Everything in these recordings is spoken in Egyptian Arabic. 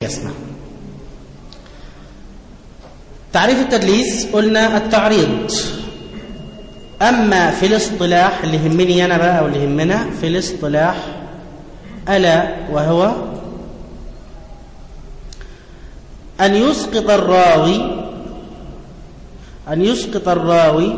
اسمع تعريف التدليس قلنا التعريض أما في الاصطلاح اللي يهمني أنا بقى واللي يهمنا في الاصطلاح ألا وهو أن يسقط الراوي أن يسقط الراوي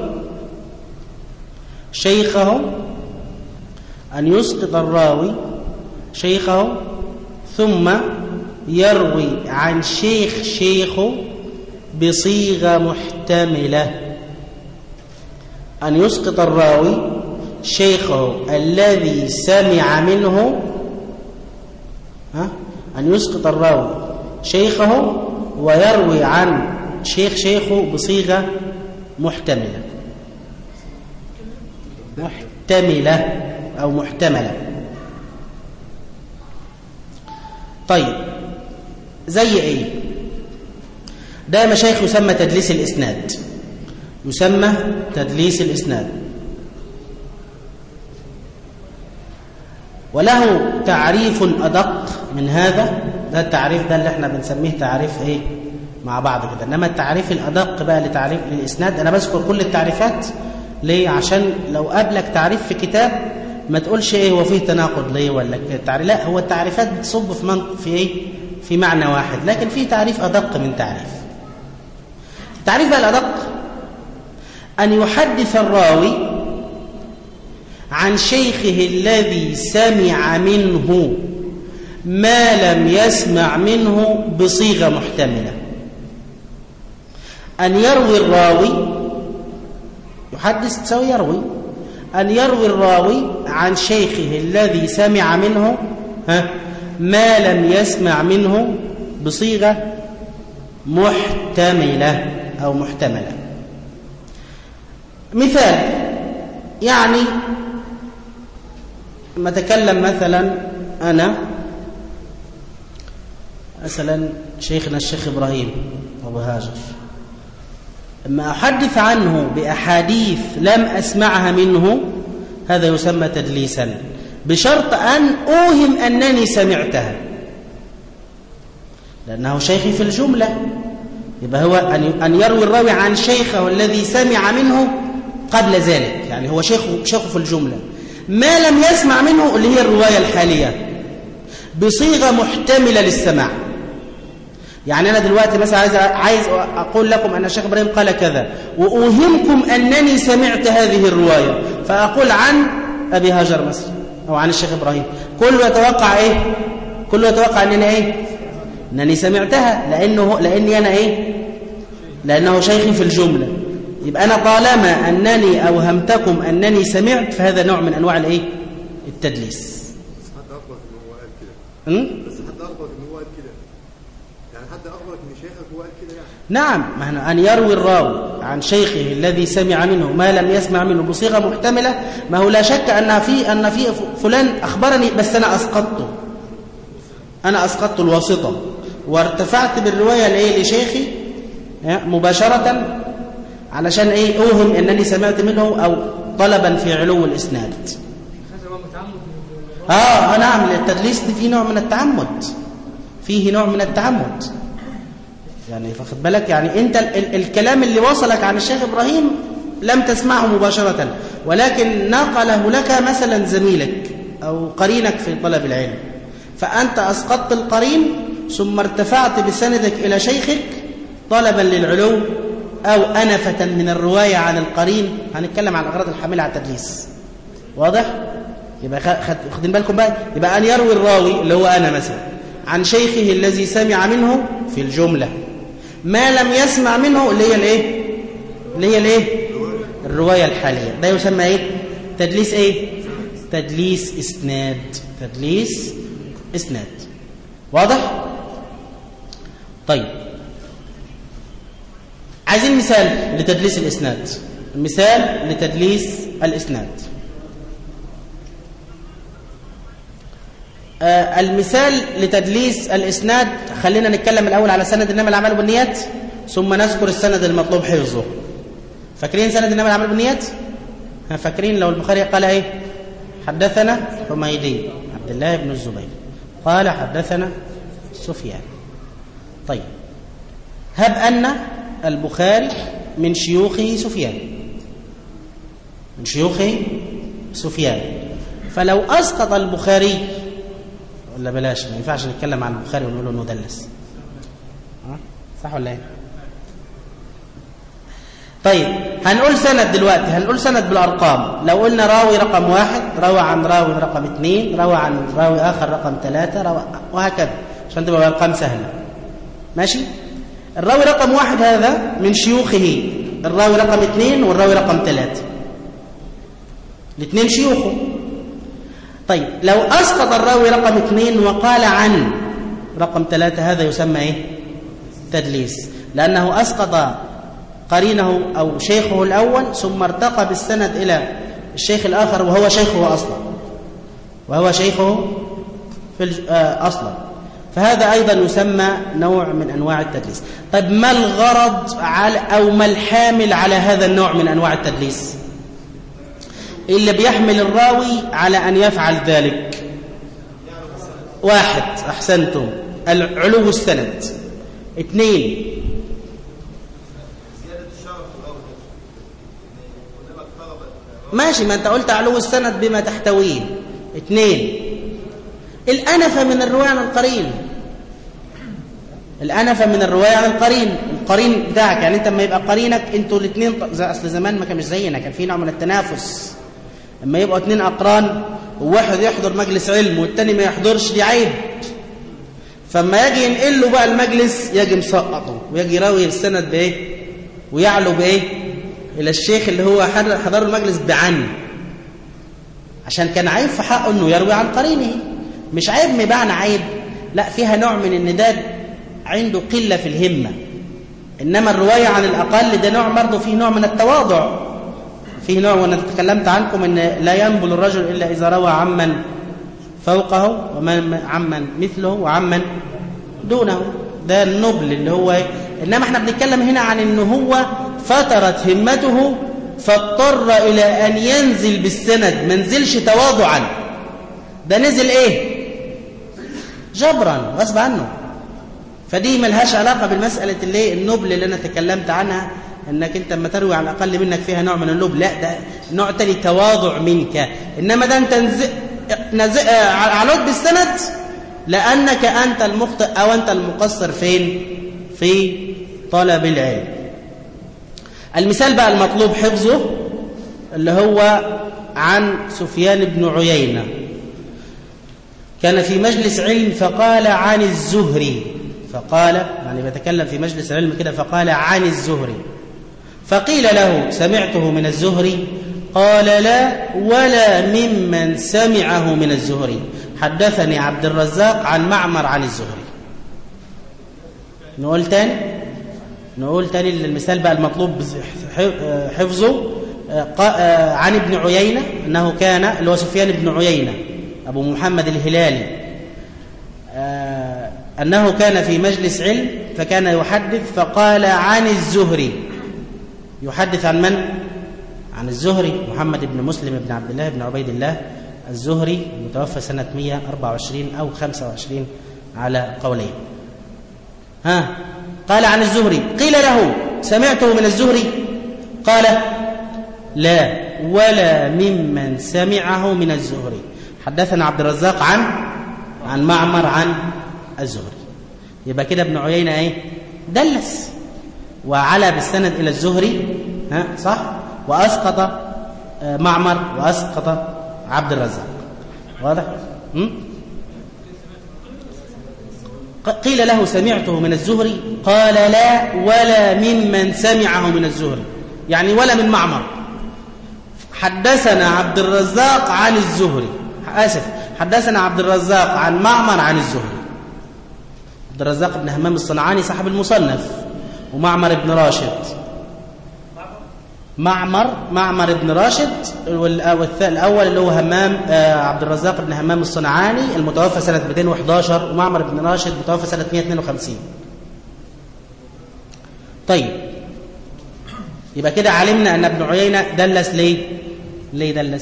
شيخه أن يسقط الراوي شيخه ثم يروي عن شيخ شيخه بصيغة محتملة أن يسقط الراوي شيخه الذي سمع منه ها؟ أن يسقط الراوي شيخه ويروي عن شيخ شيخه بصيغة محتملة محتملة أو محتملة طيب زي ايه ده مشايخ يسمى تدليس الإسناد يسمى تدليس الإسناد وله تعريف أدق من هذا ده التعريف ده اللي احنا بنسميه تعريف ايه مع بعض كده انما التعريف الأدق بقى لتعريف للإسناد أنا بذكر كل التعريفات ليه عشان لو قابلك تعريف في كتاب ما تقولش ايه هو فيه تناقض ليه ولا تعريف لا هو التعريفات بتصب في منطق في ايه في معنى واحد لكن في تعريف أدق من تعريف التعريف بقى الأدق أن يحدث الراوي عن شيخه الذي سمع منه ما لم يسمع منه بصيغة محتملة أن يروي الراوي يحدث تساوي يروي أن يروي الراوي عن شيخه الذي سمع منه ها ما لم يسمع منه بصيغة محتملة أو محتملة مثال يعني ما أتكلم مثلا أنا مثلا شيخنا الشيخ إبراهيم أبو هاجر أما أحدث عنه بأحاديث لم أسمعها منه هذا يسمى تدليسا بشرط أن أوهم أنني سمعتها لأنه شيخي في الجملة يبقى هو أن يروي الراوي عن شيخه الذي سمع منه قبل ذلك يعني هو شيخه, شيخه في الجملة ما لم يسمع منه اللي هي الرواية الحالية بصيغة محتملة للسماع يعني أنا دلوقتي مثلا عايز عايز أقول لكم أن الشيخ إبراهيم قال كذا وأوهمكم أنني سمعت هذه الرواية فأقول عن أبي هاجر مثلا أو عن الشيخ إبراهيم كله يتوقع إيه كله يتوقع أنني إيه أنني سمعتها لأنه لأني أنا إيه لأنه شيخي في الجملة يبقى أنا طالما أنني أوهمتكم أنني سمعت فهذا نوع من أنواع الإيه التدليس حد اخبرك ان هو قال كده م? بس حد اخبرك ان هو قال كده يعني حد اخبرك ان شيخك هو قال كده يعني نعم ما أن يروي الراوي عن شيخه الذي سمع منه ما لم يسمع منه بصيغة محتملة ما هو لا شك أن في أن في فلان أخبرني بس أنا أسقطته أنا أسقطت الواسطة وارتفعت بالرواية لإيه لشيخي مباشرة علشان إيه أوهم أنني سمعت منه أو طلبا في علو الإسناد هذا هو متعمد من آه نعم التدليس دي فيه نوع من التعمد فيه نوع من التعمد يعني فاخد بالك يعني انت ال ال الكلام اللي وصلك عن الشيخ ابراهيم لم تسمعه مباشرة ولكن نقله لك مثلا زميلك او قرينك في طلب العلم فانت اسقطت القرين ثم ارتفعت بسندك الى شيخك طلبا للعلو او انفة من الرواية عن القرين هنتكلم عن الاغراض الحاملة على التدليس واضح يبقى خد- خدين بالكم بقى يبقى ان يروي الراوي اللي هو انا مثلا عن شيخه الذي سمع منه في الجملة ما لم يسمع منه اللي هي الايه اللي هي الايه الروايه الحاليه ده يسمى ايه تدليس ايه تدليس اسناد تدليس اسناد واضح طيب عايزين مثال لتدليس الاسناد مثال لتدليس الاسناد آه، المثال لتدليس الإسناد خلينا نتكلم الأول على سند إنما الأعمال بالنيات ثم نذكر السند المطلوب حفظه فاكرين سند إنما الأعمال بالنيات ها، فاكرين لو البخاري قال إيه حدثنا حميدي عبد الله بن الزبير قال حدثنا سفيان طيب هب أن البخاري من شيوخه سفيان من شيوخه سفيان فلو أسقط البخاري ولا بلاش ما ينفعش نتكلم عن البخاري ونقول له انه دلس ها؟ صح ولا ايه طيب هنقول سند دلوقتي هنقول سند بالارقام لو قلنا راوي رقم واحد روى عن راوي رقم اثنين روى عن راوي اخر رقم ثلاثة روى وهكذا عشان تبقى الارقام سهله ماشي الراوي رقم واحد هذا من شيوخه الراوي رقم اثنين والراوي رقم ثلاثة الاثنين شيوخه طيب لو أسقط الراوي رقم اثنين وقال عن رقم ثلاثة هذا يسمى إيه؟ تدليس لأنه أسقط قرينه أو شيخه الأول ثم ارتقى بالسند إلى الشيخ الآخر وهو شيخه أصلا وهو شيخه في الج... آه أصلا فهذا أيضا يسمى نوع من أنواع التدليس طيب ما الغرض على أو ما الحامل على هذا النوع من أنواع التدليس اللي بيحمل الراوي على أن يفعل ذلك واحد أحسنتم علو السند اثنين ماشي ما انت قلت علو السند بما تحتويه اثنين الأنفة من الرواية عن القرين الأنفة من الرواية عن القرين القرين بتاعك يعني انت لما يبقى قرينك انتوا الاثنين اصل زمان ما كان مش زينا كان في نوع من التنافس لما يبقوا اثنين أقران وواحد يحضر مجلس علم والتاني ما يحضرش دي عيب فما يجي ينقل له بقى المجلس يجي مسقطه ويجي يراوي السند بايه ويعلو بايه الى الشيخ اللي هو حضر المجلس بعن عشان كان عيب في حقه انه يروي عن قرينه مش عيب مبعنى عيب لا فيها نوع من ان ده عنده قله في الهمه انما الروايه عن الاقل ده نوع برضه فيه نوع من التواضع فيه نوع وانا تكلمت عنكم ان لا ينبل الرجل الا اذا روى عمن فوقه ومن عمن مثله وعمن دونه ده النبل اللي هو إيه؟ انما احنا بنتكلم هنا عن ان هو فترت همته فاضطر الى ان ينزل بالسند ما نزلش تواضعا ده نزل ايه جبرا غصب عنه فدي ملهاش علاقه بالمساله اللي النبل اللي انا تكلمت عنها انك انت لما تروي عن اقل منك فيها نوع من اللب لا ده نوع تاني تواضع منك انما ده انت نز... نز... علوت بالسند لانك انت المخطئ او انت المقصر فين في طلب العلم المثال بقى المطلوب حفظه اللي هو عن سفيان بن عيينة كان في مجلس علم فقال عن الزهري فقال يعني بيتكلم في مجلس علم كده فقال عن الزهري فقيل له سمعته من الزهري قال لا ولا ممن سمعه من الزهري حدثني عبد الرزاق عن معمر عن الزهري نقول تاني نقول تاني المثال بقى المطلوب حفظه عن ابن عيينة أنه كان اللي هو سفيان بن عيينة أبو محمد الهلالي أنه كان في مجلس علم فكان يحدث فقال عن الزهري يحدث عن من؟ عن الزهري محمد بن مسلم بن عبد الله بن عبيد الله الزهري المتوفى سنة 124 أو 25 على قولين ها قال عن الزهري قيل له سمعته من الزهري قال لا ولا ممن سمعه من الزهري حدثنا عبد الرزاق عن عن معمر عن الزهري يبقى كده ابن عيينة ايه دلس وعلى بالسند إلى الزهري ها صح وأسقط معمر وأسقط عبد الرزاق واضح م? قيل له سمعته من الزهري قال لا ولا ممن سمعه من الزهري يعني ولا من معمر حدثنا عبد الرزاق عن الزهري آسف حدثنا عبد الرزاق عن معمر عن الزهري عبد الرزاق بن همام الصنعاني صاحب المصنف ومعمر بن راشد معمر معمر بن راشد الأول اللي هو همام عبد الرزاق بن همام الصنعاني المتوفى سنة 211 ومعمر بن راشد متوفى سنة 152 طيب يبقى كده علمنا أن ابن عيينة دلس ليه ليه دلس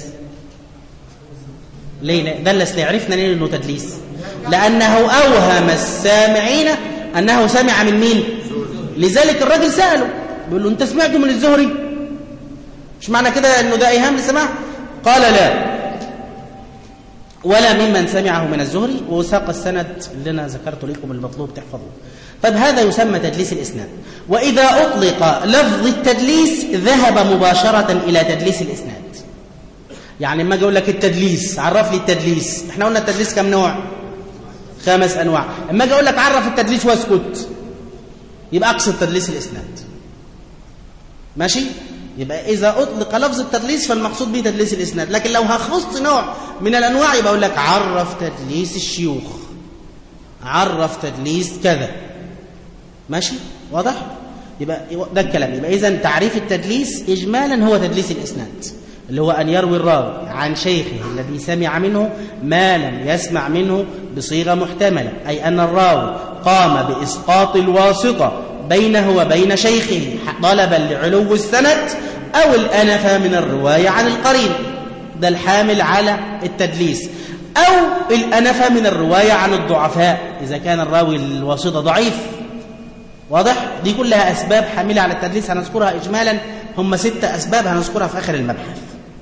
ليه دلس ليه عرفنا ليه انه تدليس لأنه أوهم السامعين أنه سمع من مين لذلك الراجل سأله بيقول له أنت سمعته من الزهري مش معنى كده أنه ده إيهام لسماع قال لا ولا ممن سمعه من الزهري وساق السند اللي أنا ذكرت لكم المطلوب تحفظوه طيب هذا يسمى تدليس الإسناد وإذا أطلق لفظ التدليس ذهب مباشرة إلى تدليس الإسناد يعني لما أجي أقول لك التدليس عرف لي التدليس احنا قلنا التدليس كم نوع خمس أنواع لما أجي أقول لك عرف التدليس واسكت يبقى أقصد تدليس الإسناد ماشي يبقى إذا أطلق لفظ التدليس فالمقصود به تدليس الإسناد لكن لو هخص نوع من الأنواع يبقى أقول لك عرف تدليس الشيوخ عرف تدليس كذا ماشي واضح يبقى ده الكلام يبقى إذا تعريف التدليس إجمالا هو تدليس الإسناد اللي هو أن يروي الراوي عن شيخه الذي سمع منه ما لم يسمع منه بصيغة محتملة أي أن الراوي قام بإسقاط الواسطة بينه وبين شيخه طلبا لعلو السند أو الأنف من الرواية عن القرين ده الحامل على التدليس أو الأنف من الرواية عن الضعفاء إذا كان الراوي الواسطة ضعيف واضح؟ دي كلها أسباب حاملة على التدليس هنذكرها إجمالا هم ستة أسباب هنذكرها في آخر المبحث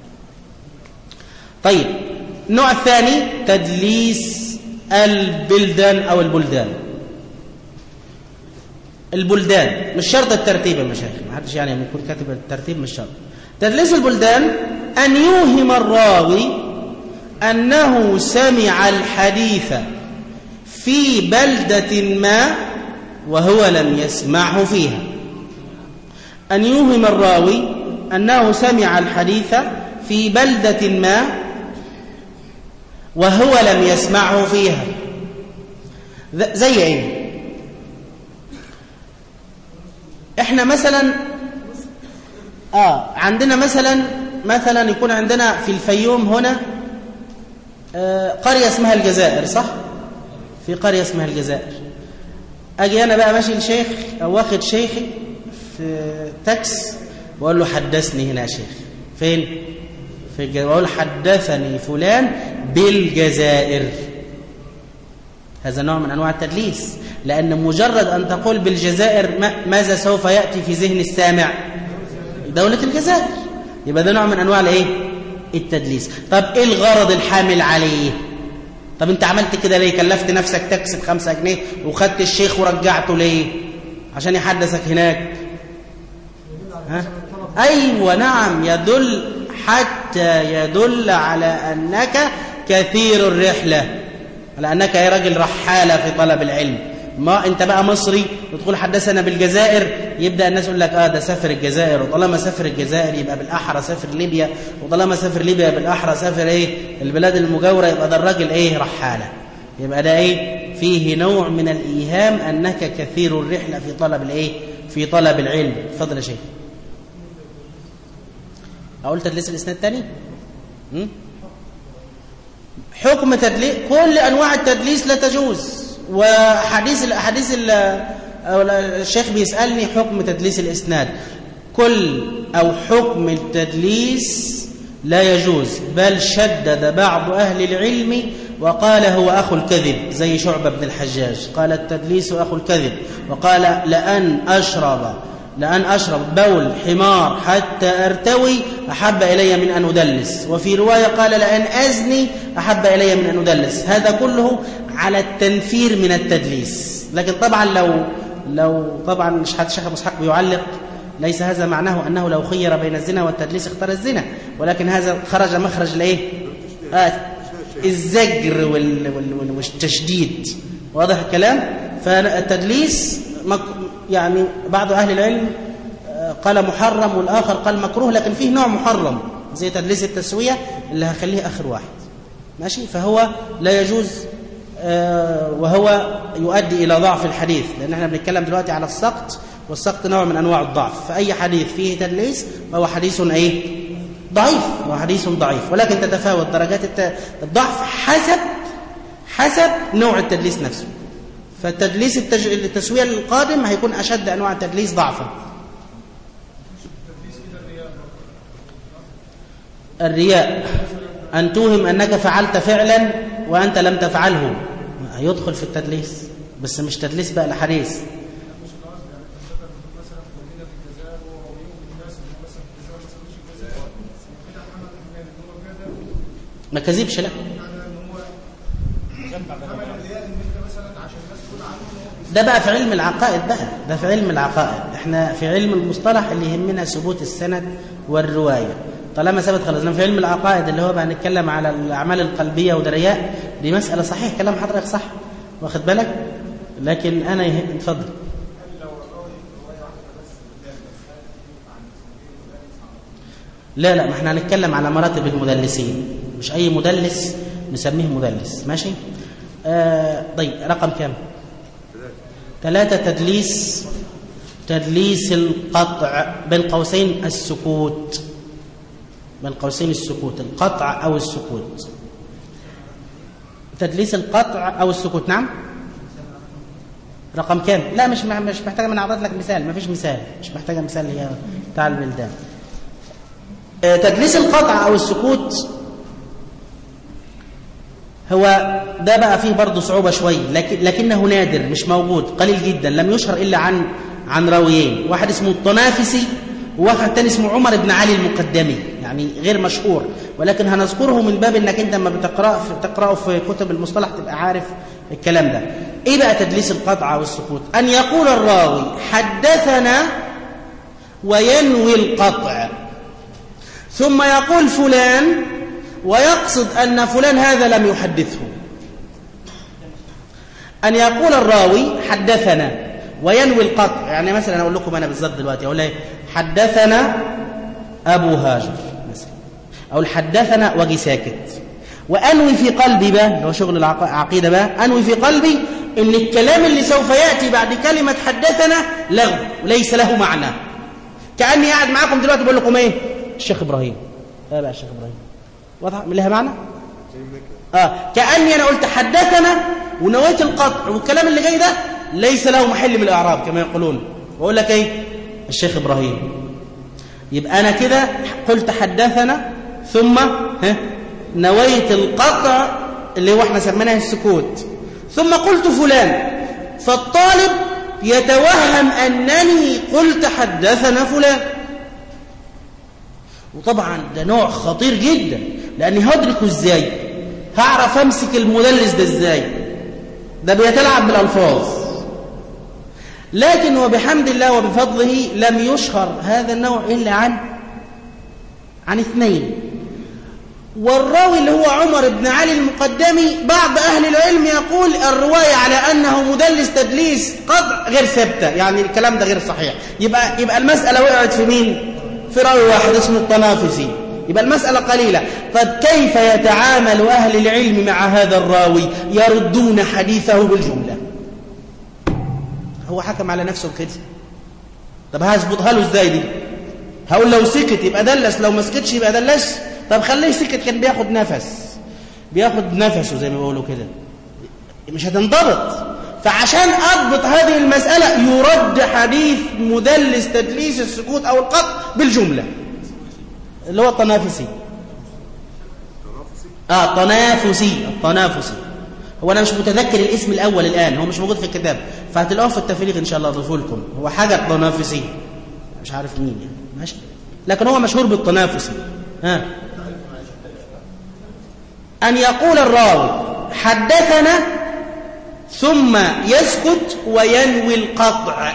طيب النوع الثاني تدليس البلدان أو البلدان البلدان مش شرط الترتيب يا مشايخ ما حدش يعني يكون كاتب الترتيب مش شرط تدليس البلدان أن يوهم الراوي أنه سمع الحديث في بلدة ما وهو لم يسمعه فيها أن يوهم الراوي أنه سمع الحديث في بلدة ما وهو لم يسمعه فيها زي ايه احنا مثلا اه عندنا مثلا مثلا يكون عندنا في الفيوم هنا آه قرية اسمها الجزائر صح في قرية اسمها الجزائر اجي انا بقى ماشي الشيخ او واخد شيخي في تاكس واقول له حدثني هنا يا شيخ فين في الجزائر واقول حدثني فلان بالجزائر هذا نوع من انواع التدليس لان مجرد ان تقول بالجزائر ماذا سوف ياتي في ذهن السامع دوله الجزائر يبقى ده نوع من انواع الايه التدليس طب ايه الغرض الحامل عليه طب انت عملت كده ليه كلفت نفسك تكسب خمسة جنيه وخدت الشيخ ورجعته ليه عشان يحدثك هناك ها؟ ايوه نعم يدل حتى يدل على انك كثير الرحله على انك يا راجل رحاله في طلب العلم ما انت بقى مصري وتقول حدثنا بالجزائر يبدا الناس يقول لك اه ده سافر الجزائر وطالما سافر الجزائر يبقى بالاحرى سافر ليبيا وطالما سافر ليبيا بالاحرى سافر ايه البلاد المجاوره يبقى ده الراجل ايه رحاله يبقى ده ايه فيه نوع من الايهام انك كثير الرحله في طلب الايه في طلب العلم اتفضل يا شيخ اقول تدليس الاسناد تاني حكم تدليس كل انواع التدليس لا تجوز وحديث الاحاديث الشيخ بيسالني حكم تدليس الاسناد كل او حكم التدليس لا يجوز بل شدد بعض اهل العلم وقال هو اخو الكذب زي شعبه بن الحجاج قال التدليس اخو الكذب وقال لان اشرب لأن أشرب بول حمار حتى أرتوي أحب إلي من أن أدلس وفي رواية قال لأن أزني أحب إلي من أن أدلس هذا كله على التنفير من التدليس لكن طبعا لو لو طبعا مش حد شيخ أبو إسحاق بيعلق ليس هذا معناه أنه لو خير بين الزنا والتدليس اختار الزنا ولكن هذا خرج مخرج الإيه؟ آه الزجر وال وال والتشديد واضح الكلام فالتدليس يعني بعض أهل العلم قال محرم والآخر قال مكروه لكن فيه نوع محرم زي تدليس التسوية اللي هخليه آخر واحد ماشي فهو لا يجوز وهو يؤدي إلى ضعف الحديث لأن احنا بنتكلم دلوقتي على السقط والسقط نوع من أنواع الضعف فأي حديث فيه تدليس فهو حديث إيه ضعيف هو حديث ضعيف ولكن تتفاوت درجات الضعف حسب حسب نوع التدليس نفسه فالتدليس التج... التسوية القادم هيكون أشد أنواع التدليس ضعفا الرياء أن توهم أنك فعلت فعلا وأنت لم تفعله يدخل في التدليس بس مش تدليس بقى الحديث ما كذبش لا ده بقى في علم العقائد بقى ده في علم العقائد احنا في علم المصطلح اللي يهمنا ثبوت السند والروايه طالما ثبت خلاص إنما في علم العقائد اللي هو بقى نتكلم على الاعمال القلبيه ودرياء دي مساله صحيح كلام حضرتك صح واخد بالك لكن انا يه... اتفضل لا لا ما احنا هنتكلم على مراتب المدلسين مش اي مدلس نسميه مدلس ماشي آه طيب رقم كام ثلاثة تدليس تدليس القطع بين قوسين السكوت بين قوسين السكوت القطع أو السكوت تدليس القطع أو السكوت نعم رقم كام لا مش مش محتاجة من أعطيت لك مثال ما فيش مثال مش محتاجة مثال هي بتاع البلدان آه، تدليس القطع أو السكوت هو ده بقى فيه برضه صعوبة شوية لكن لكنه نادر مش موجود قليل جدا لم يشهر إلا عن عن راويين واحد اسمه الطنافسي وواحد تاني اسمه عمر بن علي المقدمي يعني غير مشهور ولكن هنذكره من باب انك انت لما بتقرأ في تقرأه في كتب المصطلح تبقى عارف الكلام ده ايه بقى تدليس القطع والسكوت ان يقول الراوي حدثنا وينوي القطع ثم يقول فلان ويقصد أن فلان هذا لم يحدثه أن يقول الراوي حدثنا وينوي القطع يعني مثلا أقول لكم أنا بالضبط دلوقتي أقول لك حدثنا أبو هاجر مثلا أقول حدثنا وجي ساكت وأنوي في قلبي بقى هو شغل العقيدة بقى أنوي في قلبي إن الكلام اللي سوف يأتي بعد كلمة حدثنا لغو ليس له معنى كأني قاعد معاكم دلوقتي بقول لكم إيه الشيخ إبراهيم إيه بقى الشيخ إبراهيم واضح لها معنى اه كاني انا قلت حدثنا ونويت القطع والكلام اللي جاي ده ليس له محل من الاعراب كما يقولون واقول لك ايه الشيخ ابراهيم يبقى انا كده قلت حدثنا ثم ها نويت القطع اللي هو احنا سميناه السكوت ثم قلت فلان فالطالب يتوهم انني قلت حدثنا فلان وطبعا ده نوع خطير جدا لاني هدركه ازاي هعرف امسك المدلس ده ازاي ده بيتلعب بالالفاظ لكن وبحمد الله وبفضله لم يشهر هذا النوع الا عن عن اثنين والراوي اللي هو عمر بن علي المقدمي بعض اهل العلم يقول الروايه على انه مدلس تدليس قطع غير ثابته يعني الكلام ده غير صحيح يبقى يبقى المساله وقعت في مين في راوي واحد اسمه الطنافسي يبقى المسألة قليلة طب كيف يتعامل أهل العلم مع هذا الراوي يردون حديثه بالجملة هو حكم على نفسه كده طب هظبطها له ازاي دي هقول لو سكت يبقى دلس لو ما سكتش يبقى دلس طب خليه سكت كان بياخد نفس بياخد نفسه زي ما بيقولوا كده مش هتنضبط فعشان أضبط هذه المسألة يرد حديث مدلس تدليس السكوت أو القط بالجملة اللي هو التنافسي آه تنافسي التنافسي هو أنا مش متذكر الاسم الأول الآن هو مش موجود في الكتاب فهتلاقوه في التفريغ إن شاء الله أضيفه لكم هو حاجة تنافسي مش عارف مين يعني ماشي لكن هو مشهور بالتنافسي ها أن يقول الراوي حدثنا ثم يسكت وينوي القطع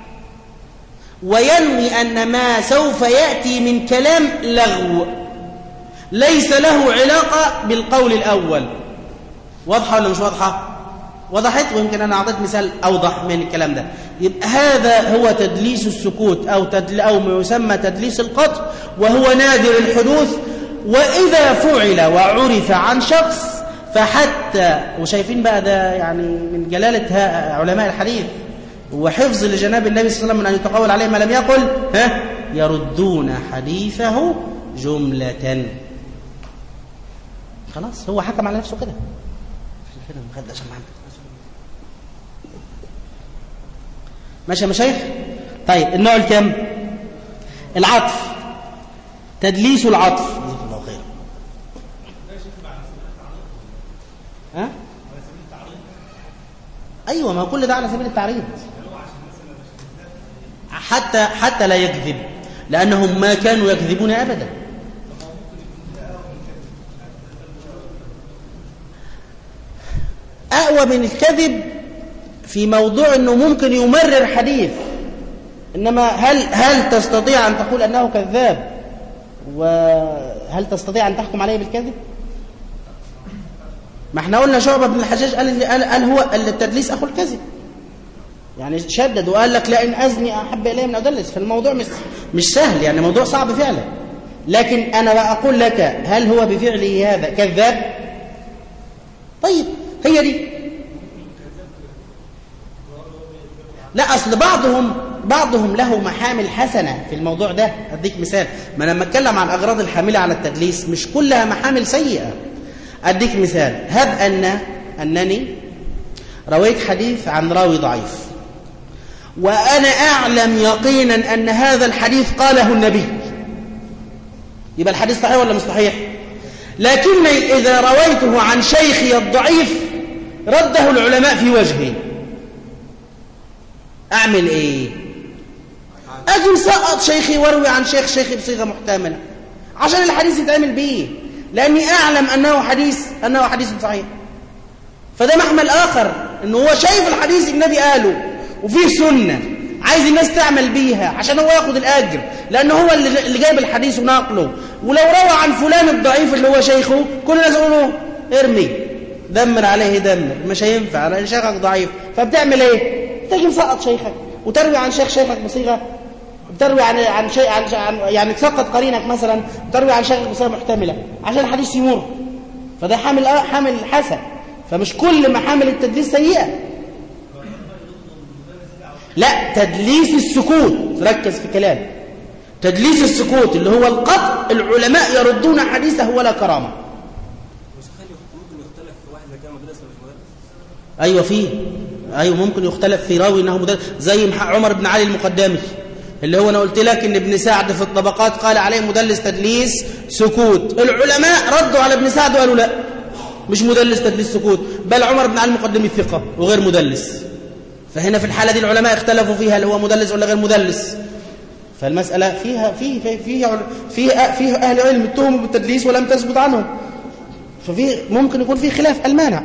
وينوي أن ما سوف يأتي من كلام لغو ليس له علاقة بالقول الأول واضحة ولا مش واضحة وضحت ويمكن أنا أعطيت مثال أوضح من الكلام ده يبقى هذا هو تدليس السكوت أو, تدل أو ما يسمى تدليس القطع وهو نادر الحدوث وإذا فعل وعرف عن شخص فحتى وشايفين بقى ده يعني من جلالة علماء الحديث وحفظ لجناب النبي صلى الله عليه وسلم من أن يتقول عليه ما لم يقل ها يردون حديثه جملة خلاص هو حكم على نفسه كده ماشي يا مشايخ طيب النوع الكام العطف تدليس العطف جزاك الله خير ها اي أيوة ما كل ده على سبيل التعريض حتى حتى لا يكذب لأنهم ما كانوا يكذبون أبدا أقوى من الكذب في موضوع أنه ممكن يمرر حديث إنما هل هل تستطيع أن تقول أنه كذاب وهل تستطيع أن تحكم عليه بالكذب ما احنا قلنا شعبة بن الحجاج قال, قال, قال هو التدليس أخو الكذب يعني شدد وقال لك لئن أزني أحب إليه من أدلس فالموضوع مش, مش سهل يعني موضوع صعب فعلا لكن أنا بقول لك هل هو بفعله هذا كذاب طيب هي دي لا أصل بعضهم بعضهم له محامل حسنة في الموضوع ده أديك مثال ما لما أتكلم عن الأغراض الحاملة على التدليس مش كلها محامل سيئة أديك مثال هب أن أنني رويت حديث عن راوي ضعيف وأنا أعلم يقينا أن هذا الحديث قاله النبي يبقى الحديث صحيح ولا مش صحيح لكني إذا رويته عن شيخي الضعيف رده العلماء في وجهي أعمل إيه أجي مسقط شيخي واروي عن شيخ شيخي بصيغة محتملة عشان الحديث يتعمل بيه لأني أعلم أنه حديث أنه حديث صحيح فده محمل آخر أنه هو شايف الحديث النبي قاله وفيه سنة عايز الناس تعمل بيها عشان هو ياخد الأجر لأنه هو اللي جايب الحديث وناقله ولو روى عن فلان الضعيف اللي هو شيخه كل الناس يقولوا ارمي دمر عليه دمر مش هينفع لأن شيخك ضعيف فبتعمل ايه تيجي مسقط شيخك وتروي عن شيخ شيخك بصيغة تروي عن عن شيء عن, عن يعني تسقط قرينك مثلا تروي عن شيخك بصيغة محتملة عشان الحديث يمر فده حامل حامل حسن فمش كل محامل التدليس سيئة لا تدليس السكوت ركز في كلامي تدليس السكوت اللي هو القطع العلماء يردون حديثه ولا كرامة ممكن يختلف في واحد اذا كان مدرس ولا مش مدرس أيوة فيه أيوة ممكن يختلف في راوي أنه مدرس زي عمر بن علي المقدمي اللي هو أنا قلت لك إن ابن سعد في الطبقات قال عليه مدلس تدليس سكوت العلماء ردوا على ابن سعد وقالوا لا مش مدلس تدليس سكوت بل عمر بن علي المقدمي ثقة وغير مدلس فهنا في الحالة دي العلماء اختلفوا فيها هل هو مدلس ولا غير مدلس فالمسألة فيها فيه فيه فيه فيه, فيه أهل علم اتهموا بالتدليس ولم تثبت عنهم ففي ممكن يكون في خلاف المانع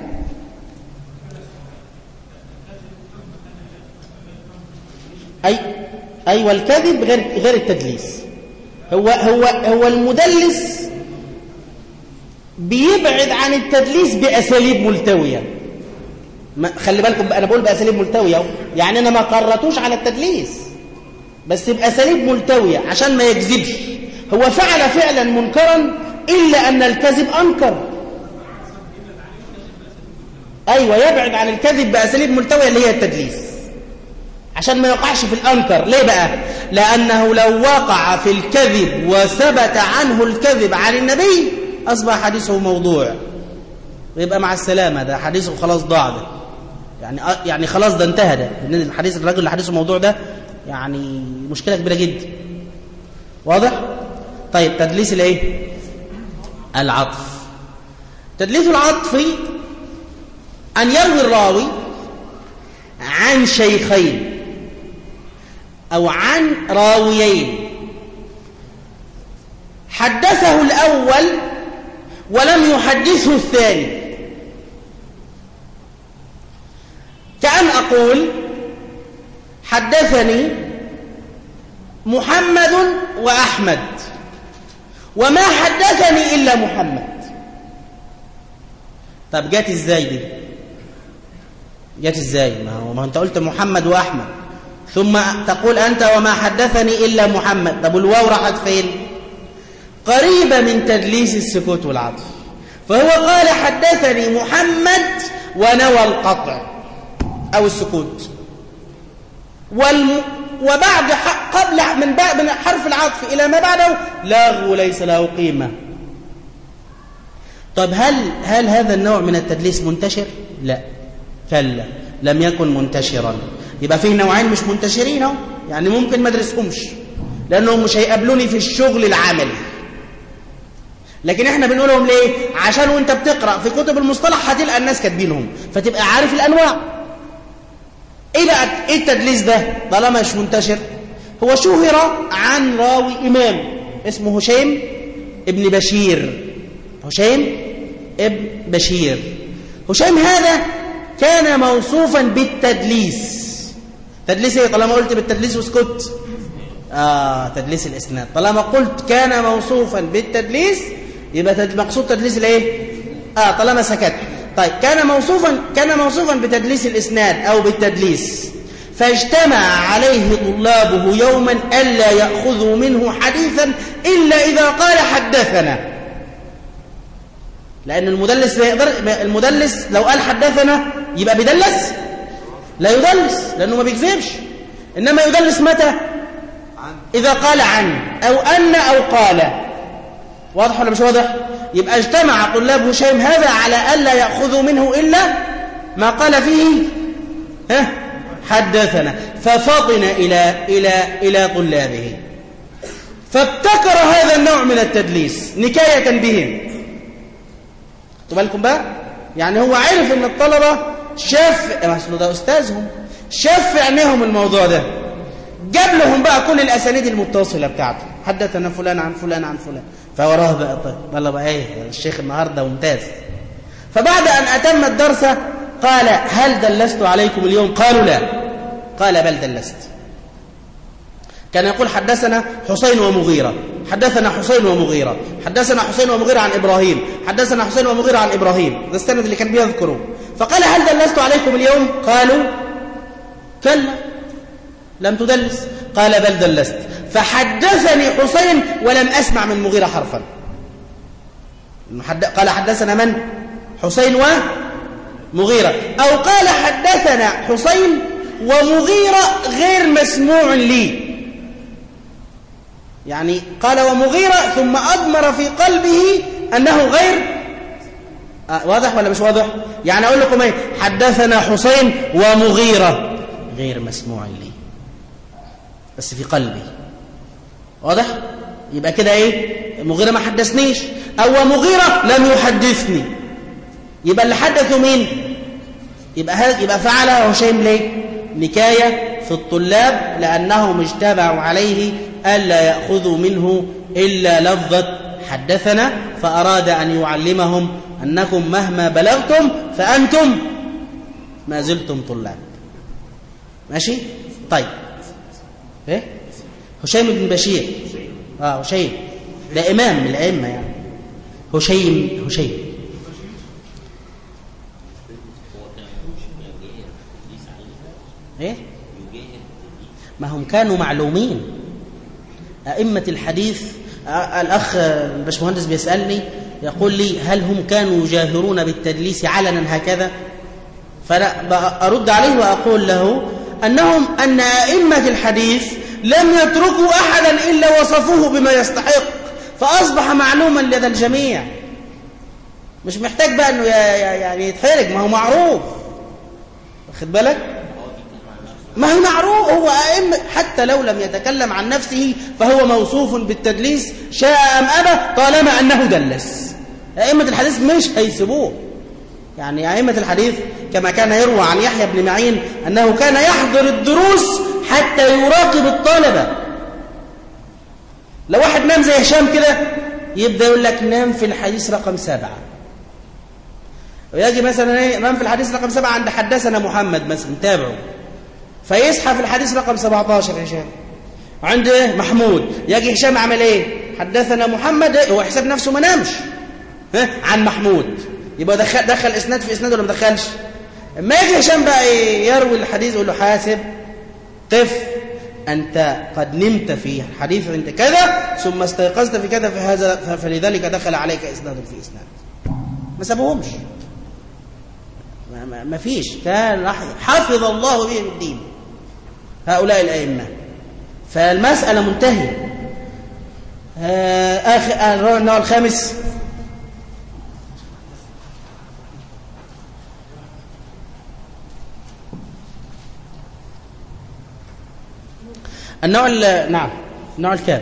أي أيوة الكذب غير غير التدليس هو هو هو المدلس بيبعد عن التدليس بأساليب ملتوية ما خلي بالكم انا بقول باساليب ملتويه يعني انا ما قررتوش على التدليس بس باساليب ملتويه عشان ما يكذبش هو فعل فعلا منكرا الا ان الكذب انكر ايوه يبعد عن الكذب باساليب ملتويه اللي هي التدليس عشان ما يقعش في الانكر ليه بقى لانه لو وقع في الكذب وثبت عنه الكذب عن النبي اصبح حديثه موضوع ويبقى مع السلامه ده حديثه خلاص ضاع ده يعني يعني خلاص ده انتهى ده لان الحديث الراجل اللي حديثه الموضوع ده يعني مشكله كبيره جدا واضح طيب تدليس الايه العطف تدليس العطف ان يروي الراوي عن شيخين او عن راويين حدثه الاول ولم يحدثه الثاني كأن أقول حدثني محمد وأحمد وما حدثني إلا محمد طب جات ازاي دي جات ازاي ما هو ما انت قلت محمد وأحمد ثم تقول أنت وما حدثني إلا محمد طب الواو راحت فين قريبة من تدليس السكوت والعطف فهو قال حدثني محمد ونوى القطع أو السكوت والم... وبعد ح... قبل من بعد من حرف العطف إلى ما بعده لغو ليس له قيمة طب هل هل هذا النوع من التدليس منتشر؟ لا كلا لم يكن منتشرا يبقى فيه نوعين مش منتشرين اهو يعني ممكن ما ادرسهمش لانهم مش هيقابلوني في الشغل العملي لكن احنا بنقولهم ليه عشان وانت بتقرا في كتب المصطلح هتلقى الناس كاتبينهم فتبقى عارف الانواع ايه بقى ايه التدليس ده طالما مش منتشر هو شهر عن راوي امام اسمه هشيم ابن بشير هشيم ابن بشير هشيم هذا كان موصوفا بالتدليس تدليس ايه طالما قلت بالتدليس واسكت اه تدليس الاسناد طالما قلت كان موصوفا بالتدليس يبقى تد- مقصود تدليس الايه اه طالما سكت طيب كان موصوفا كان موصوفا بتدليس الاسناد او بالتدليس فاجتمع عليه طلابه يوما الا ياخذوا منه حديثا الا اذا قال حدثنا لان المدلس لا يقدر المدلس لو قال حدثنا يبقى بيدلس لا يدلس لانه ما بيكذبش انما يدلس متى اذا قال عن او ان او قال واضح ولا مش واضح يبقى اجتمع طلاب هشيم هذا على الا ياخذوا منه الا ما قال فيه ها حدثنا ففطن الى الى الى طلابه فابتكر هذا النوع من التدليس نكايه بهم خدوا بالكم بقى يعني هو عرف ان الطلبه شاف اصل ده استاذهم شاف في عينيهم الموضوع ده جاب لهم بقى كل الاسانيد المتصله بتاعته حدثنا فلان عن فلان عن فلان فوراه بقى طيب والله بقى ايه الشيخ النهارده ممتاز فبعد ان اتم الدرس قال هل دلست عليكم اليوم قالوا لا قال بل دلست كان يقول حدثنا حسين ومغيرة حدثنا حسين ومغيرة حدثنا حسين ومغيرة عن إبراهيم حدثنا حسين ومغيرة عن إبراهيم ده السند اللي كان بيذكره فقال هل دلست عليكم اليوم قالوا كلا لم تدلس قال بل دلست فحدثني حسين ولم أسمع من مغيرة حرفا حد- قال حدثنا من حسين ومغيرة أو قال حدثنا حسين ومغيرة غير مسموع لي يعني قال ومغيرة ثم أضمر في قلبه أنه غير آه واضح ولا مش واضح يعني أقول لكم ايه حدثنا حسين ومغيرة غير مسموع لي بس في قلبي واضح يبقى كده ايه مغيرة ما حدثنيش أو مغيرة لم يحدثني يبقى اللي حدثه مين يبقى هذا يبقى فعل هشيم ليه نكاية في الطلاب لأنهم اجتمعوا عليه ألا يأخذوا منه إلا لفظة حدثنا فأراد أن يعلمهم أنكم مهما بلغتم فأنتم ما زلتم طلاب ماشي طيب ايه هشيم بن بشير اه هشيم ده إمام من الأئمة يعني هشيم هشيم ايه ما هم كانوا معلومين أئمة الحديث آه، الأخ الباشمهندس بيسألني يقول لي هل هم كانوا يجاهرون بالتدليس علنا هكذا فأنا بقى أرد عليه وأقول له أنهم أن أئمة الحديث لم يتركوا أحدا إلا وصفوه بما يستحق فأصبح معلوما لدى الجميع مش محتاج بقى أنه ي- ي- يعني يتحرج ما هو معروف واخد بالك ما هو معروف هو أئمة حتى لو لم يتكلم عن نفسه فهو موصوف بالتدليس شاء أم أبى طالما أنه دلس أئمة الحديث مش هيسيبوه يعني أئمة الحديث كما كان يروى عن يحيى بن معين أنه كان يحضر الدروس حتى يراقب الطلبة لو واحد نام زي هشام كده يبدأ يقول لك نام في الحديث رقم سبعة ويجي مثلا ايه نام في الحديث رقم سبعة عند حدثنا محمد مثلا تابعه فيصحى في الحديث رقم 17 هشام عند ايه محمود يجي هشام عمل ايه حدثنا محمد إيه؟ هو حساب نفسه ما نامش ها عن محمود يبقى دخل دخل اسناد في اسناد ولا ما دخلش اما يجي هشام بقى إيه؟ يروي الحديث يقول له حاسب قف أنت قد نمت في حديث عند كذا ثم استيقظت في كذا في هذا فلذلك دخل عليك إسناد في إسناد ما سابوهمش ما, ما, ما فيش كان راح- حفظ الله بهم الدين هؤلاء الأئمة فالمسألة منتهية آه، آخر آه، النوع الخامس النوع ال- نعم النوع الكام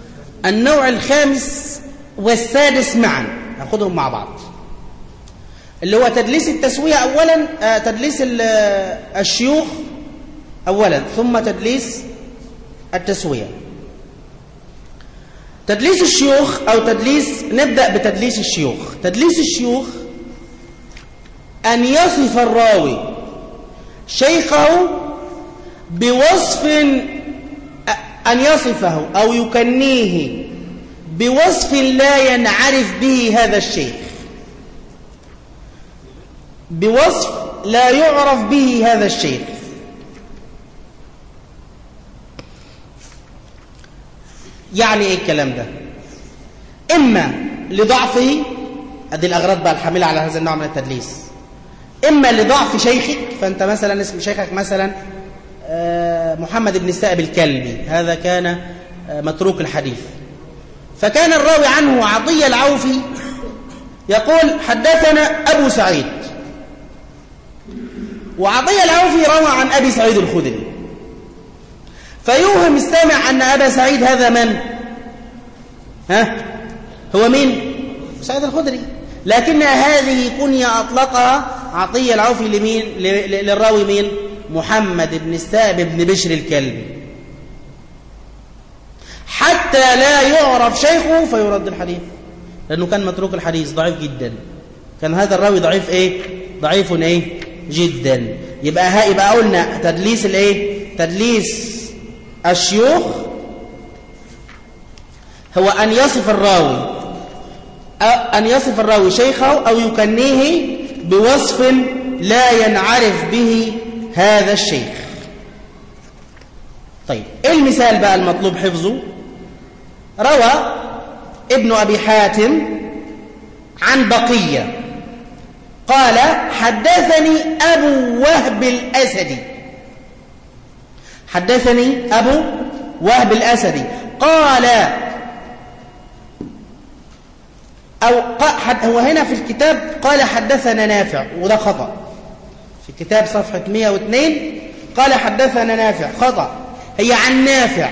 النوع الخامس والسادس معا ناخذهم مع بعض اللي هو تدليس التسوية أولا آه، تدليس ال- آه، الشيوخ أولا ثم تدليس التسوية تدليس الشيوخ أو تدليس نبدأ بتدليس الشيوخ تدليس الشيوخ أن يصف الراوي شيخه بوصف أن يصفه أو يكنيه بوصف لا ينعرف به هذا الشيخ بوصف لا يعرف به هذا الشيخ يعني ايه الكلام ده اما لضعفه ادي الاغراض بقى الحامله على هذا النوع من التدليس اما لضعف شيخك فانت مثلا اسم شيخك مثلا آه، محمد بن السائب الكلبي هذا كان آه، متروك الحديث فكان الراوي عنه عطية العوفي يقول حدثنا أبو سعيد وعطية العوفي روى عن أبي سعيد الخدري فيوهم السامع أن أبا سعيد هذا من؟ ها؟ هو مين؟ سعيد الخدري لكن هذه كنية أطلقها عطية العوفي لمين؟ ل- ل- للراوي مين؟ محمد بن السائب بن بشر الكلبي حتى لا يعرف شيخه فيرد الحديث لأنه كان متروك الحديث ضعيف جدا كان هذا الراوي ضعيف ايه ضعيف ايه جدا يبقى ها يبقى قلنا تدليس الايه تدليس الشيوخ هو أن يصف الراوي أ- أن يصف الراوي شيخه أو يكنيه بوصف لا ينعرف به هذا الشيخ طيب ايه المثال بقى المطلوب حفظه روى ابن أبي حاتم عن بقية قال حدثني أبو وهب الأسدي حدثني أبو وهب الأسدي قال أو ق- حد- هو هنا في الكتاب قال حدثنا نافع وده خطأ في الكتاب صفحة 102 قال حدثنا نافع خطأ هي عن نافع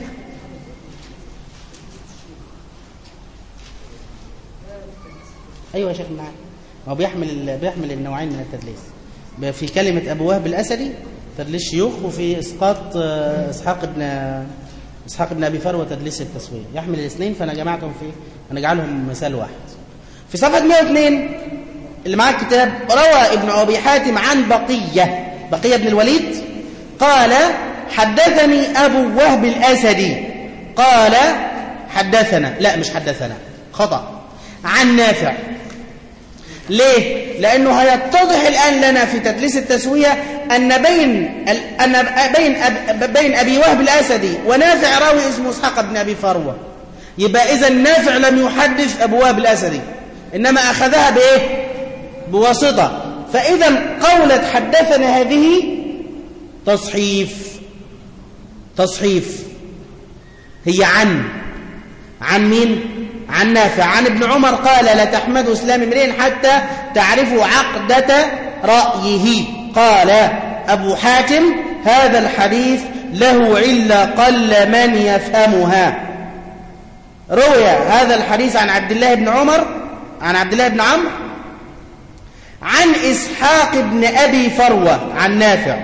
ايوه يا شيخ معاك ما هو بيحمل ال- بيحمل النوعين من التدليس ب- في كلمه ابو وهب الاسدي تدليس شيوخ وفي اسقاط آه، اسحاق ابن اسحاق ابن ابي فروه تدليس التسويه يحمل الاثنين فانا جمعتهم في هنجعلهم مثال واحد في صفحه 102 اللي معاه الكتاب روى ابن ابي حاتم عن بقيه بقيه بن الوليد قال حدثني ابو وهب الاسدي قال حدثنا لا مش حدثنا خطأ عن نافع ليه؟ لأنه هيتضح الآن لنا في تدليس التسوية أن بين ال- أن بين أب بين أبي وهب الأسدي ونافع راوي اسمه إسحاق بن أبي فروة يبقى إذا نافع لم يحدث أبو وهب الأسدي إنما أخذها بإيه؟ بواسطة فإذا قولة حدثنا هذه تصحيف تصحيف هي عن عن مين عن نافع عن ابن عمر قال لا تحمدوا اسلام امرئ حتى تعرفوا عقدة رأيه قال أبو حاتم هذا الحديث له علة قل من يفهمها روي هذا الحديث عن عبد الله بن عمر عن عبد الله بن عمرو عن إسحاق بن أبي فروة عن نافع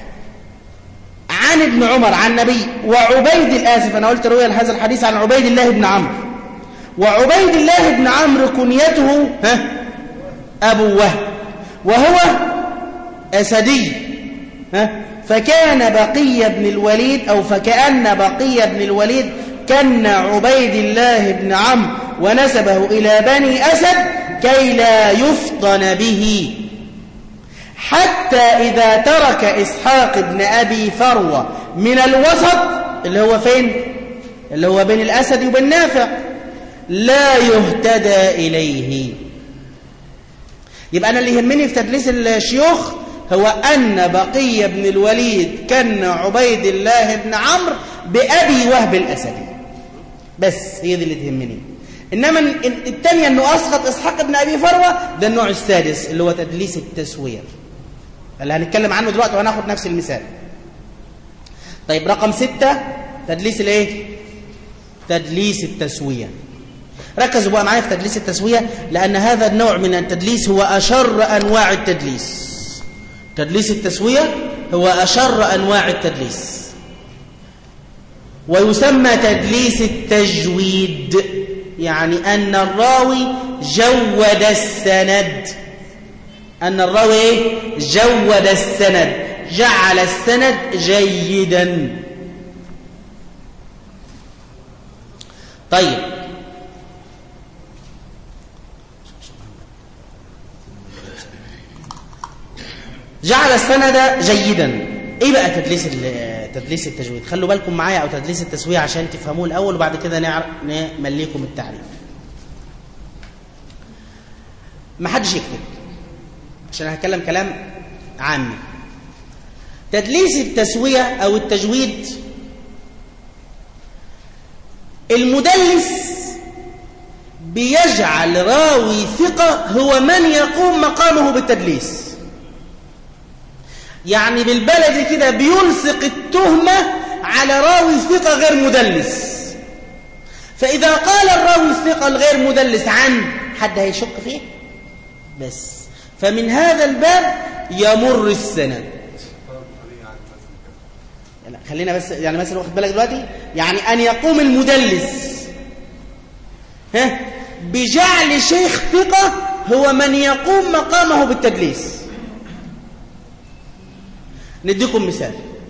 عن ابن عمر عن النبي وعبيد الآسف أنا قلت روي هذا الحديث عن عبيد الله بن عمرو وعبيد الله بن عمرو كنيته ها أبو وهب وهو أسدي ها فكان بقي بن الوليد أو فكأن بقي بن الوليد كان عبيد الله بن عمرو ونسبه إلى بني أسد كي لا يفطن به حتى إذا ترك إسحاق بن أبي فروة من الوسط اللي هو فين اللي هو بين الأسد وبين نافع لا يهتدى إليه يبقى أنا اللي يهمني في تدليس الشيوخ هو أن بقي بن الوليد كان عبيد الله بن عمرو بأبي وهب الأسدي بس هي دي اللي تهمني إنما الثانية أنه أسقط إسحاق بن أبي فروة ده النوع السادس اللي هو تدليس التسوية اللي هنتكلم عنه دلوقتي وهناخد نفس المثال طيب رقم ستة تدليس الايه تدليس التسوية ركزوا بقى معايا في تدليس التسوية لأن هذا النوع من التدليس هو أشر أنواع التدليس تدليس التسوية هو أشر أنواع التدليس ويسمى تدليس التجويد يعني أن الراوي جود السند أن الراوي إيه؟ جود السند جعل السند جيدا طيب جعل السند جيدا ايه بقى تدليس تدليس التجويد خلوا بالكم معايا او تدليس التسويه عشان تفهموه الاول وبعد كده نعرف نمليكم التعريف ما حدش يكتب عشان هتكلم كلام عامي تدليس التسويه او التجويد المدلس بيجعل راوي ثقه هو من يقوم مقامه بالتدليس يعني بالبلد كده بيلصق التهمة على راوي ثقة غير مدلس فإذا قال الراوي الثقة الغير مدلس عن حد هيشك فيه بس فمن هذا الباب يمر السند يعني خلينا بس يعني مثلا واخد بالك دلوقتي يعني أن يقوم المدلس ها بجعل شيخ ثقة هو من يقوم مقامه بالتدليس نديكم مثال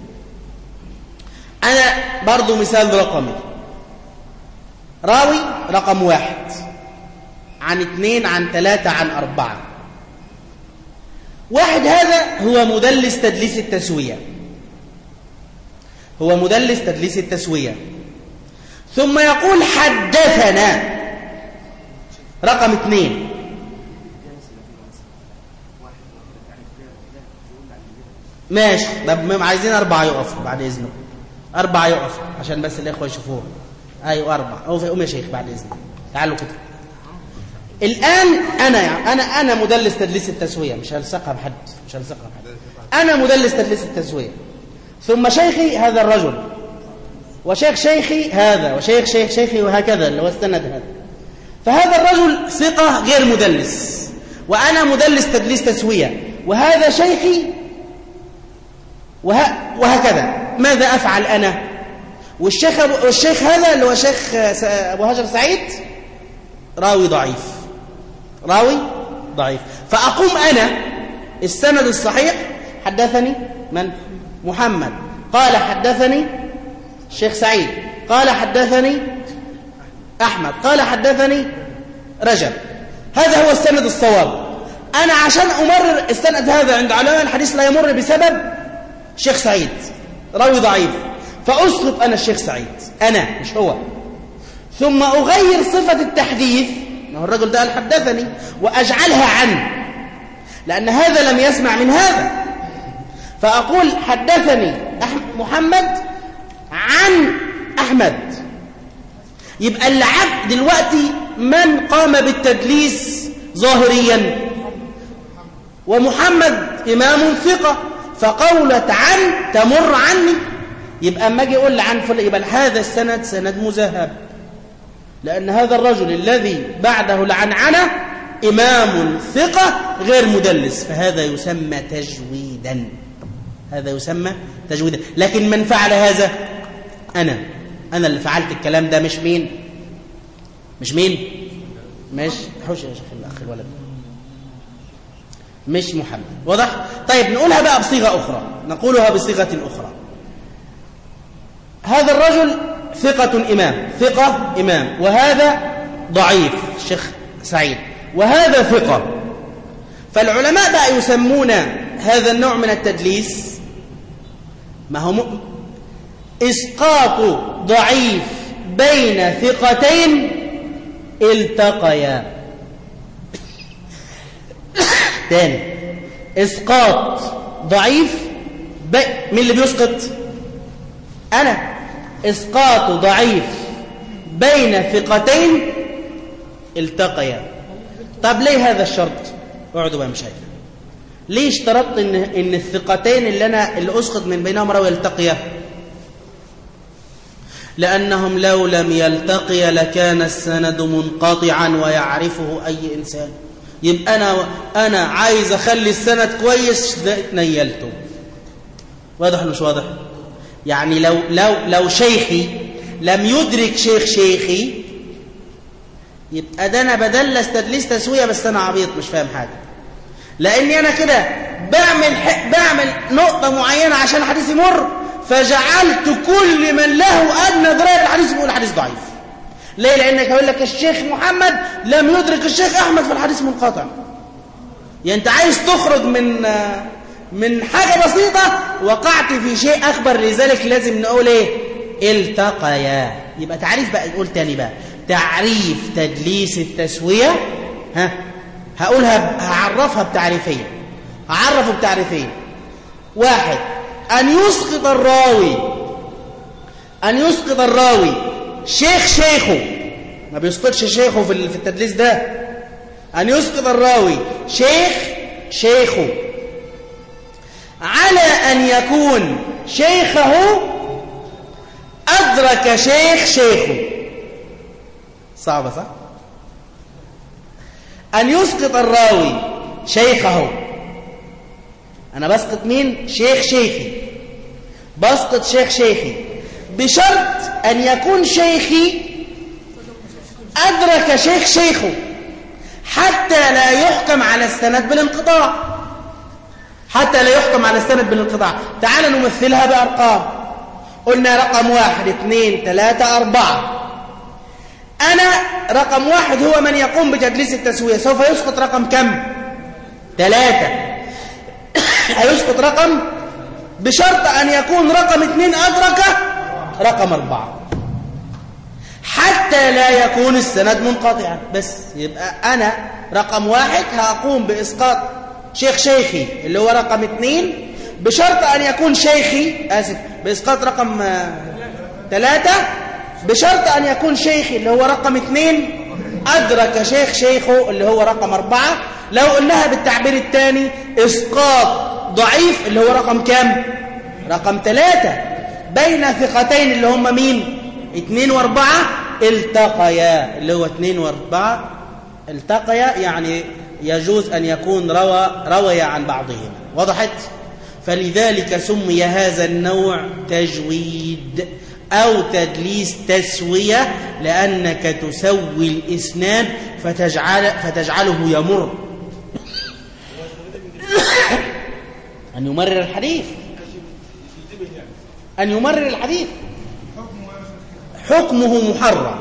أنا برضو مثال رقمي راوي رقم واحد عن اثنين عن ثلاثة عن أربعة واحد هذا هو مدلس تدليس التسوية هو مدلس تدليس التسوية ثم يقول حدثنا رقم اثنين ماشي طب عايزين أربعة يقفوا بعد إذنك أربعة يقفوا عشان بس الإخوة يشوفوهم أيوة أربعة أو قوم يا شيخ بعد إذنك تعالوا كده الآن أنا يعني أنا أنا مدلس تدليس التسوية مش هلصقها بحد مش هلصقها بحد أنا مدلس تدليس التسوية ثم شيخي هذا الرجل وشيخ شيخي هذا وشيخ شيخ شيخي وهكذا اللي هو السند هذا فهذا الرجل ثقة غير مدلس وأنا مدلس تدليس تسوية وهذا شيخي وه... وهكذا ماذا أفعل أنا والشيخ, أبو... والشيخ هذا اللي هو شيخ أبو هاجر سعيد راوي ضعيف راوي ضعيف فأقوم أنا السند الصحيح حدثني من محمد قال حدثني الشيخ سعيد قال حدثني أحمد قال حدثني رجب هذا هو السند الصواب أنا عشان أمرر السند هذا عند علماء الحديث لا يمر بسبب شيخ سعيد راوي ضعيف فأسقط أنا الشيخ سعيد أنا مش هو ثم أغير صفة التحديث ما الرجل ده قال حدثني وأجعلها عنه لأن هذا لم يسمع من هذا فأقول حدثني محمد عن أحمد يبقى العبد دلوقتي من قام بالتدليس ظاهريا ومحمد إمام ثقة فقولة عن تمر عني يبقى اما اجي اقول عن فل يبقى هذا السند سند مذهب لأن هذا الرجل الذي بعده العنعنة إمام ثقة غير مدلس فهذا يسمى تجويدا هذا يسمى تجويدا لكن من فعل هذا أنا أنا اللي فعلت الكلام ده مش مين مش مين مش حوش يا شيخ الأخ الولد مش محمد واضح طيب نقولها بقى بصيغة أخرى نقولها بصيغة أخرى هذا الرجل ثقة إمام ثقة إمام وهذا ضعيف الشيخ سعيد وهذا ثقة فالعلماء بقى يسمون هذا النوع من التدليس ما هو م... إسقاط ضعيف بين ثقتين التقيا تاني إسقاط ضعيف ب... مين اللي بيسقط أنا إسقاط ضعيف بين ثقتين التقيا طب ليه هذا الشرط اقعدوا بقى مش عارف ليه اشترطت ان ان الثقتين اللي انا اللي اسقط من بينهم راوي يلتقيا لأنهم لو لم يلتقي لكان السند منقطعا ويعرفه أي إنسان يبقى أنا, أنا عايز أخلي السند كويس نيلته واضح ولا مش واضح يعني لو, لو, لو شيخي لم يدرك شيخ شيخي يبقى ده أنا بدلس تدليس تسوية بس أنا عبيط مش فاهم حاجة لأني أنا كده بعمل, بعمل نقطة معينة عشان الحديث يمر فجعلت كل من له أدنى دراية بالحديث بيقول الحديث ضعيف ليه لأنك هقول لك الشيخ محمد لم يدرك الشيخ أحمد في الحديث منقطع يعني أنت عايز تخرج من من حاجة بسيطة وقعت في شيء أكبر لذلك لازم نقول إيه التقيا يبقى تعريف بقى نقول تاني بقى تعريف تدليس التسوية ها هقولها هعرفها بتعريفين هعرفه بتعريفين واحد أن يسقط الراوي أن يسقط الراوي شيخ شيخه ما بيسقطش شيخه في التدليس ده أن يسقط الراوي شيخ شيخه على أن يكون شيخه أدرك شيخ شيخه صعبة صح؟ أن يسقط الراوي شيخه أنا بسقط مين؟ شيخ شيخي بسقط شيخ شيخي بشرط أن يكون شيخي أدرك شيخ شيخه حتى لا يحكم على السند بالانقطاع حتى لا يحكم على السند بالانقطاع تعال نمثلها بأرقام قلنا رقم واحد اثنين ثلاثة أربعة أنا رقم واحد هو من يقوم بتدليس التسوية سوف يسقط رقم كم ثلاثة هيسقط رقم بشرط أن يكون رقم اثنين أدرك رقم أربعة حتى لا يكون السند منقطعا بس يبقى أنا رقم واحد هقوم بإسقاط شيخ شيخي اللي هو رقم اثنين بشرط أن يكون شيخي آسف بإسقاط رقم ثلاثة بشرط أن يكون شيخي اللي هو رقم اثنين أدرك شيخ شيخه اللي هو رقم أربعة لو قلناها بالتعبير الثاني إسقاط ضعيف اللي هو رقم كام رقم ثلاثة بين ثقتين اللي هم مين اثنين واربعة التقيا اللي هو اثنين واربعة التقيا يعني يجوز أن يكون روى روي عن بعضهما وضحت فلذلك سمي هذا النوع تجويد أو تدليس تسوية لأنك تسوي الإسناد فتجعل فتجعله يمر أن يمرر الحديث أن يمرر الحديث حكمه محرم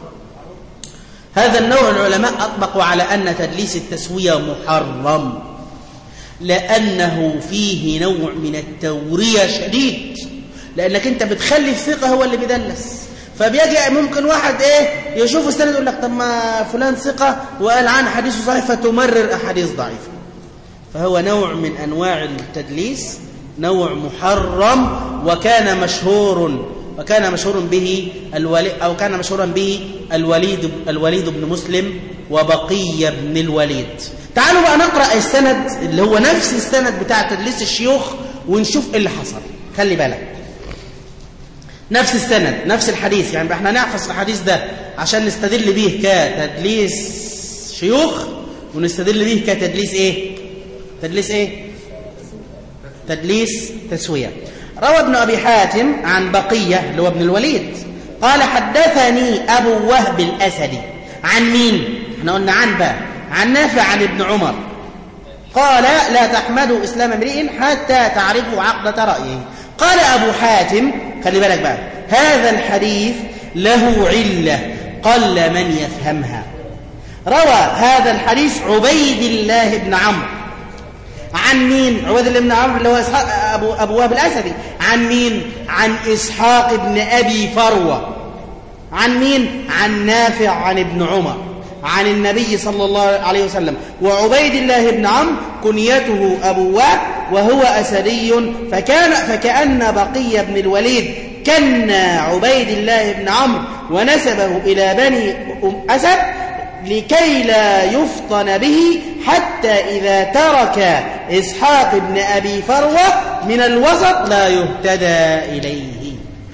هذا النوع العلماء أطبقوا على أن تدليس التسوية محرم لأنه فيه نوع من التورية شديد لأنك أنت بتخلي الثقة هو اللي بيدلس فبيجي ممكن واحد إيه يشوف السند يقول لك طب ما فلان ثقة وقال عنه حديثه صحيح فتمرر أحاديث ضعيفة فهو نوع من أنواع التدليس نوع محرم وكان مشهور وكان مشهور به الولي أو كان مشهورا به الوليد الوليد بن مسلم وبقية بن الوليد تعالوا بقى نقرأ السند اللي هو نفس السند بتاع تدليس الشيوخ ونشوف ايه اللي حصل خلي بالك نفس السند نفس الحديث يعني احنا نحفظ الحديث ده عشان نستدل به كتدليس شيوخ ونستدل به كتدليس ايه تدليس ايه تدليس تسوية روى ابن أبي حاتم عن بقية اللي هو ابن الوليد قال حدثني أبو وهب الأسدي عن مين احنا قلنا عن بقى عن نافع عن ابن عمر قال لا تحمدوا إسلام امرئ حتى تعرفوا عقدة رأيه قال أبو حاتم خلي بالك بقى هذا الحديث له علة قل من يفهمها روى هذا الحديث عبيد الله بن عمرو عن مين عبيد الله بن عمرو اللي هو إسحاق أبو, أبو وهب الأسدي عن مين عن إسحاق بن أبي فروة عن مين عن نافع عن ابن عمر عن النبي صلى الله عليه وسلم وعبيد الله بن عمرو كنيته أبو وهب وهو أسدي فكان فكأن بقي بن الوليد كن عبيد الله بن عمرو ونسبه إلى بني أسد لكي لا يفطن به حتى إذا ترك إسحاق بن أبي فروة من الوسط لا يهتدى إليه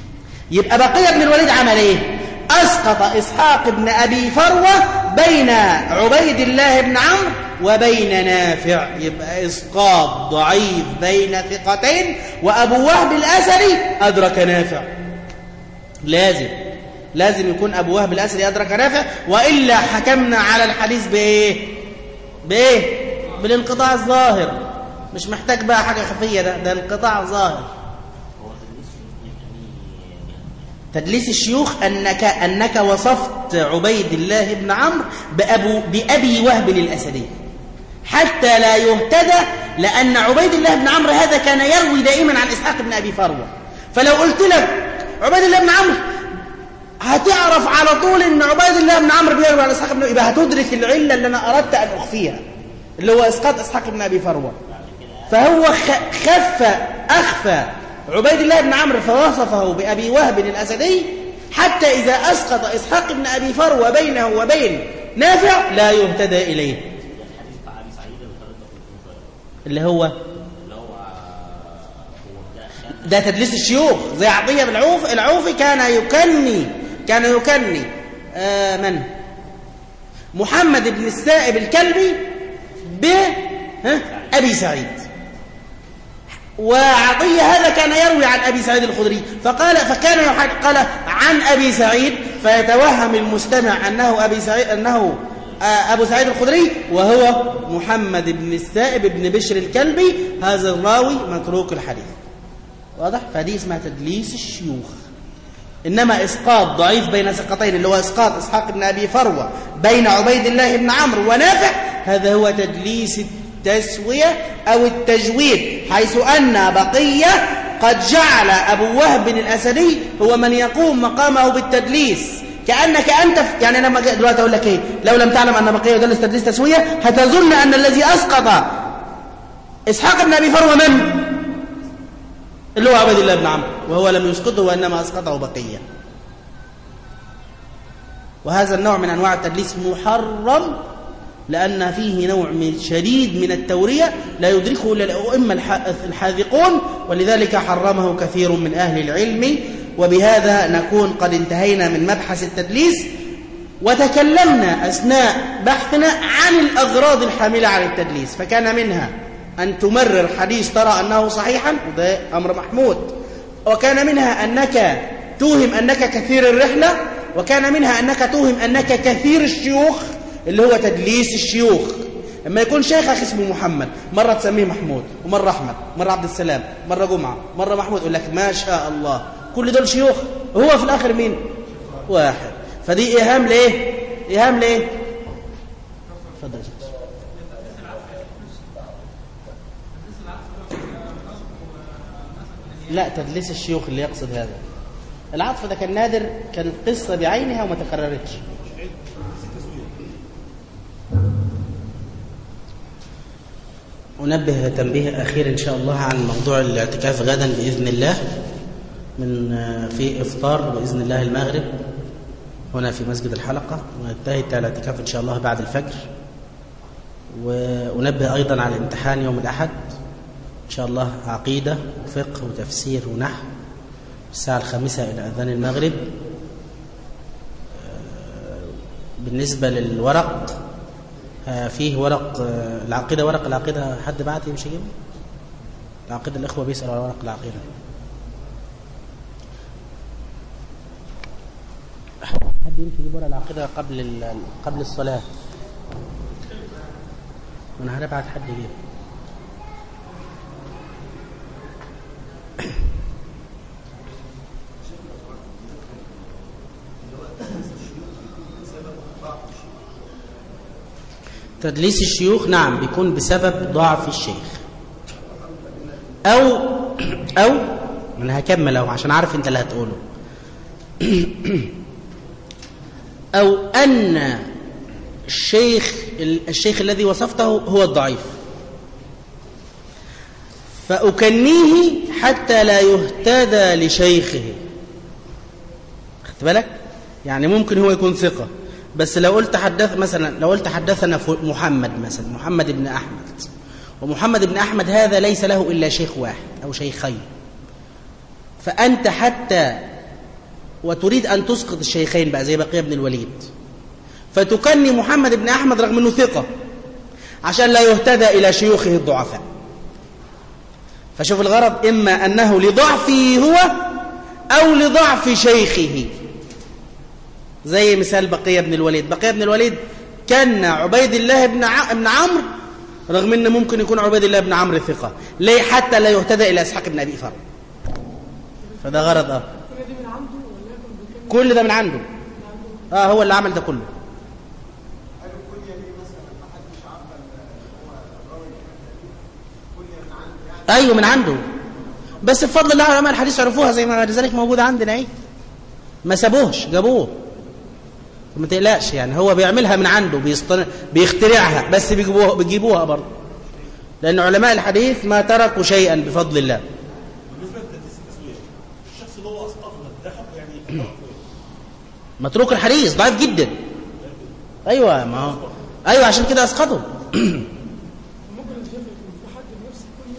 يبقى بقية بن الوليد عمل ايه أسقط إسحاق بن أبي فروة بين عبيد الله بن عمرو وبين نافع يبقى إسقاط ضعيف بين ثقتين وأبو وهب الأسري أدرك نافع لازم لازم يكون أبو وهب الأسري أدرك نافع وإلا حكمنا على الحديث بإيه بإيه بالانقطاع الظاهر مش محتاج بقى حاجة خفية ده ده انقطاع ظاهر تدليس الشيوخ أنك, أنك وصفت عبيد الله بن عمرو بأبو بأبي وهب الأسدي حتى لا يهتدى لأن عبيد الله بن عمرو هذا كان يروي دائما عن إسحاق بن أبي فروة فلو قلت لك عبيد الله بن عمرو هتعرف على طول ان عبيد الله بن عمرو بيروي عن اسحاق بن يبقى هتدرك العله اللي انا اردت ان اخفيها اللي هو اسقاط اسحاق بن ابي فروه فهو خف اخفى عبيد الله بن عمرو فوصفه بأبي وهب الأسدي حتى إذا أسقط إسحاق بن أبي فروة بينه وبين نافع لا يهتدى إليه اللي هو ده تدليس الشيوخ زي عطية بن العوف العوفي كان يكني كان يكني آه من محمد بن السائب الكلبي ب أبي سعيد وعطية هذا كان يروي عن أبي سعيد الخدري فقال فكان قال عن أبي سعيد فيتوهم المستمع أنه أبي سعيد أنه أبو سعيد الخدري وهو محمد بن السائب بن بشر الكلبي هذا الراوي متروك الحديث واضح فدي اسمها تدليس الشيوخ إنما إسقاط ضعيف بين ثقتين اللي هو إسقاط إسحاق بن أبي فروة بين عبيد الله بن عمرو ونافع هذا هو تدليس التسوية أو التجويد حيث أن بقية قد جعل أبو وهب الأسدي هو من يقوم مقامه بالتدليس كأنك أنت يعني أنا دلوقتي أقول لك إيه لو لم تعلم أن بقية يدلس تدليس تسوية هتظن أن الذي أسقط إسحاق بن أبي فروة من؟ اللي هو عبد الله بن عمرو وهو لم يسقطه وإنما أسقطه بقية وهذا النوع من أنواع التدليس محرم لأن فيه نوع من شديد من التورية لا يدركه إلا الأئمة الحاذقون ولذلك حرمه كثير من أهل العلم وبهذا نكون قد انتهينا من مبحث التدليس وتكلمنا أثناء بحثنا عن الأغراض الحاملة على التدليس فكان منها أن تمرر حديث ترى أنه صحيحا وده أمر محمود وكان منها أنك توهم أنك كثير الرحلة وكان منها أنك توهم أنك كثير الشيوخ اللي هو تدليس الشيوخ لما يكون شيخك اسمه محمد مرة تسميه محمود ومرة أحمد مرة عبد السلام مرة جمعة مرة محمود يقول لك ما شاء الله كل دول شيوخ هو في الآخر مين واحد فدي إيهام ليه إيهام ليه اتفضل لا تدليس الشيوخ اللي يقصد هذا العطف ده كان نادر كان قصة بعينها وما تكررتش أنبه تنبيه أخير إن شاء الله عن موضوع الاعتكاف غدا بإذن الله من في إفطار بإذن الله المغرب هنا في مسجد الحلقة وننتهي الاعتكاف إن شاء الله بعد الفجر وأنبه أيضا على الامتحان يوم الأحد إن شاء الله عقيدة وفقه وتفسير ونحو الساعة الخامسة إلى أذان المغرب بالنسبة للورق فيه ورق العقيدة ورق العقيدة حد بعت يمشي يجيبه العقيدة الإخوة بيسألوا على ورق العقيدة حد يمشي يجيب ورق العقيدة قبل قبل الصلاة وانا هنبعت حد يجيب تدليس الشيوخ نعم بيكون بسبب ضعف الشيخ أو أو أنا هكمل أهو عشان عارف أنت اللي هتقوله أو أن الشيخ الشيخ الذي وصفته هو الضعيف فأكنيه حتى لا يهتدى لشيخه خدت بالك يعني ممكن هو يكون ثقة بس لو قلت حدث مثلا لو قلت حدثنا محمد مثلا محمد بن أحمد ومحمد بن أحمد هذا ليس له إلا شيخ واحد أو شيخين فأنت حتى وتريد أن تسقط الشيخين بقى زي بقية بن الوليد فتكني محمد بن أحمد رغم أنه ثقة عشان لا يهتدى إلى شيوخه الضعفاء فشوف الغرض إما أنه لضعفه هو أو لضعف شيخه زي مثال بقية بن الوليد بقية بن الوليد كان عبيد الله بن ع... بن عمرو رغم ان ممكن يكون عبيد الله بن عمرو ثقة ليه حتى لا يهتدى إلى إسحاق بن أبي فرع فده غرض اه كل دي من عنده ولا كان بيتكلم كل ده من عنده اه هو اللي عمل ده كله ايوه من عنده بس بفضل الله علماء الحديث عرفوها زي ما لذلك موجوده عندنا اهي ما سابوهش جابوه ما تقلقش يعني هو بيعملها من عنده بيصطن... بيخترعها بس بيجيبوها بيجيبوها برضه لان علماء الحديث ما تركوا شيئا بفضل الله بالنسبه لتدريس التسويه الشخص اللي هو اسقطه ده ده حكم يعني حكم متروك الحديث ضعيف جدا ايوه ما هو ايوه عشان كده اسقطه ممكن الشيخ يكون في حد بنفس الكل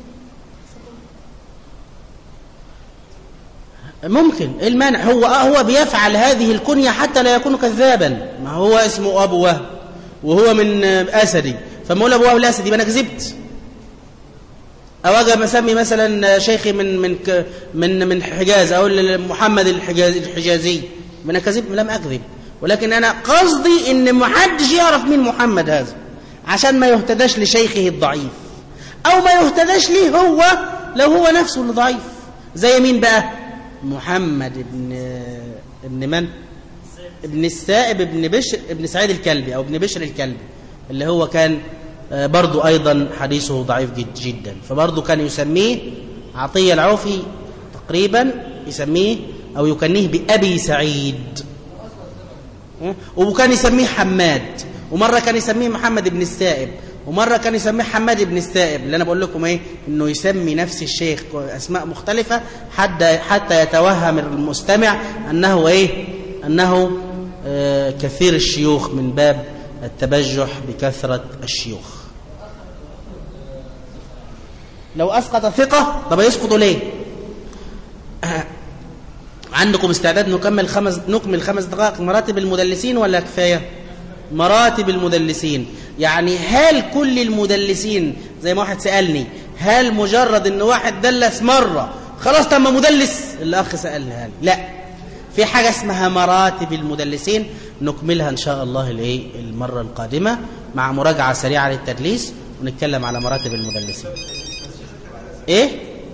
ممكن إيه المانع هو هو بيفعل هذه الكنية حتى لا يكون كذابا ما هو اسمه أبو وهب وهو من أسدي فما أقول أبو وهب الأسدي ما أنا كذبت أو أجي أسمي مثلا شيخي من من ك- من من حجاز أقول محمد الحجاز الحجازي ما أنا كذبت لم أكذب ولكن أنا قصدي إن ما حدش يعرف مين محمد هذا عشان ما يهتداش لشيخه الضعيف أو ما يهتداش ليه هو لو هو نفسه اللي ضعيف زي مين بقى محمد ابن ابن من ابن السائب ابن بشر ابن سعيد الكلبي او ابن بشر الكلبي اللي هو كان آه، برضو ايضا حديثه ضعيف جد جدا فبرضو كان يسميه عطية العوفي تقريبا يسميه او يكنيه بابي سعيد ها؟ وكان يسميه حماد ومره كان يسميه محمد بن السائب ومره كان يسميه حماد بن السائب اللي انا بقول لكم ايه انه يسمي نفس الشيخ اسماء مختلفه حتى حتى يتوهم المستمع انه ايه انه آه كثير الشيوخ من باب التبجح بكثره الشيوخ لو اسقط ثقه طب يسقط ليه عندكم استعداد نكمل خمس نكمل خمس دقائق مراتب المدلسين ولا كفايه مراتب المدلسين يعني هل كل المدلسين زي ما واحد سالني هل مجرد ان واحد دلس مره خلاص تم مدلس الاخ سالني هل لا في حاجه اسمها مراتب المدلسين نكملها ان شاء الله الايه المره القادمه مع مراجعه سريعه للتدليس ونتكلم على مراتب المدلسين ايه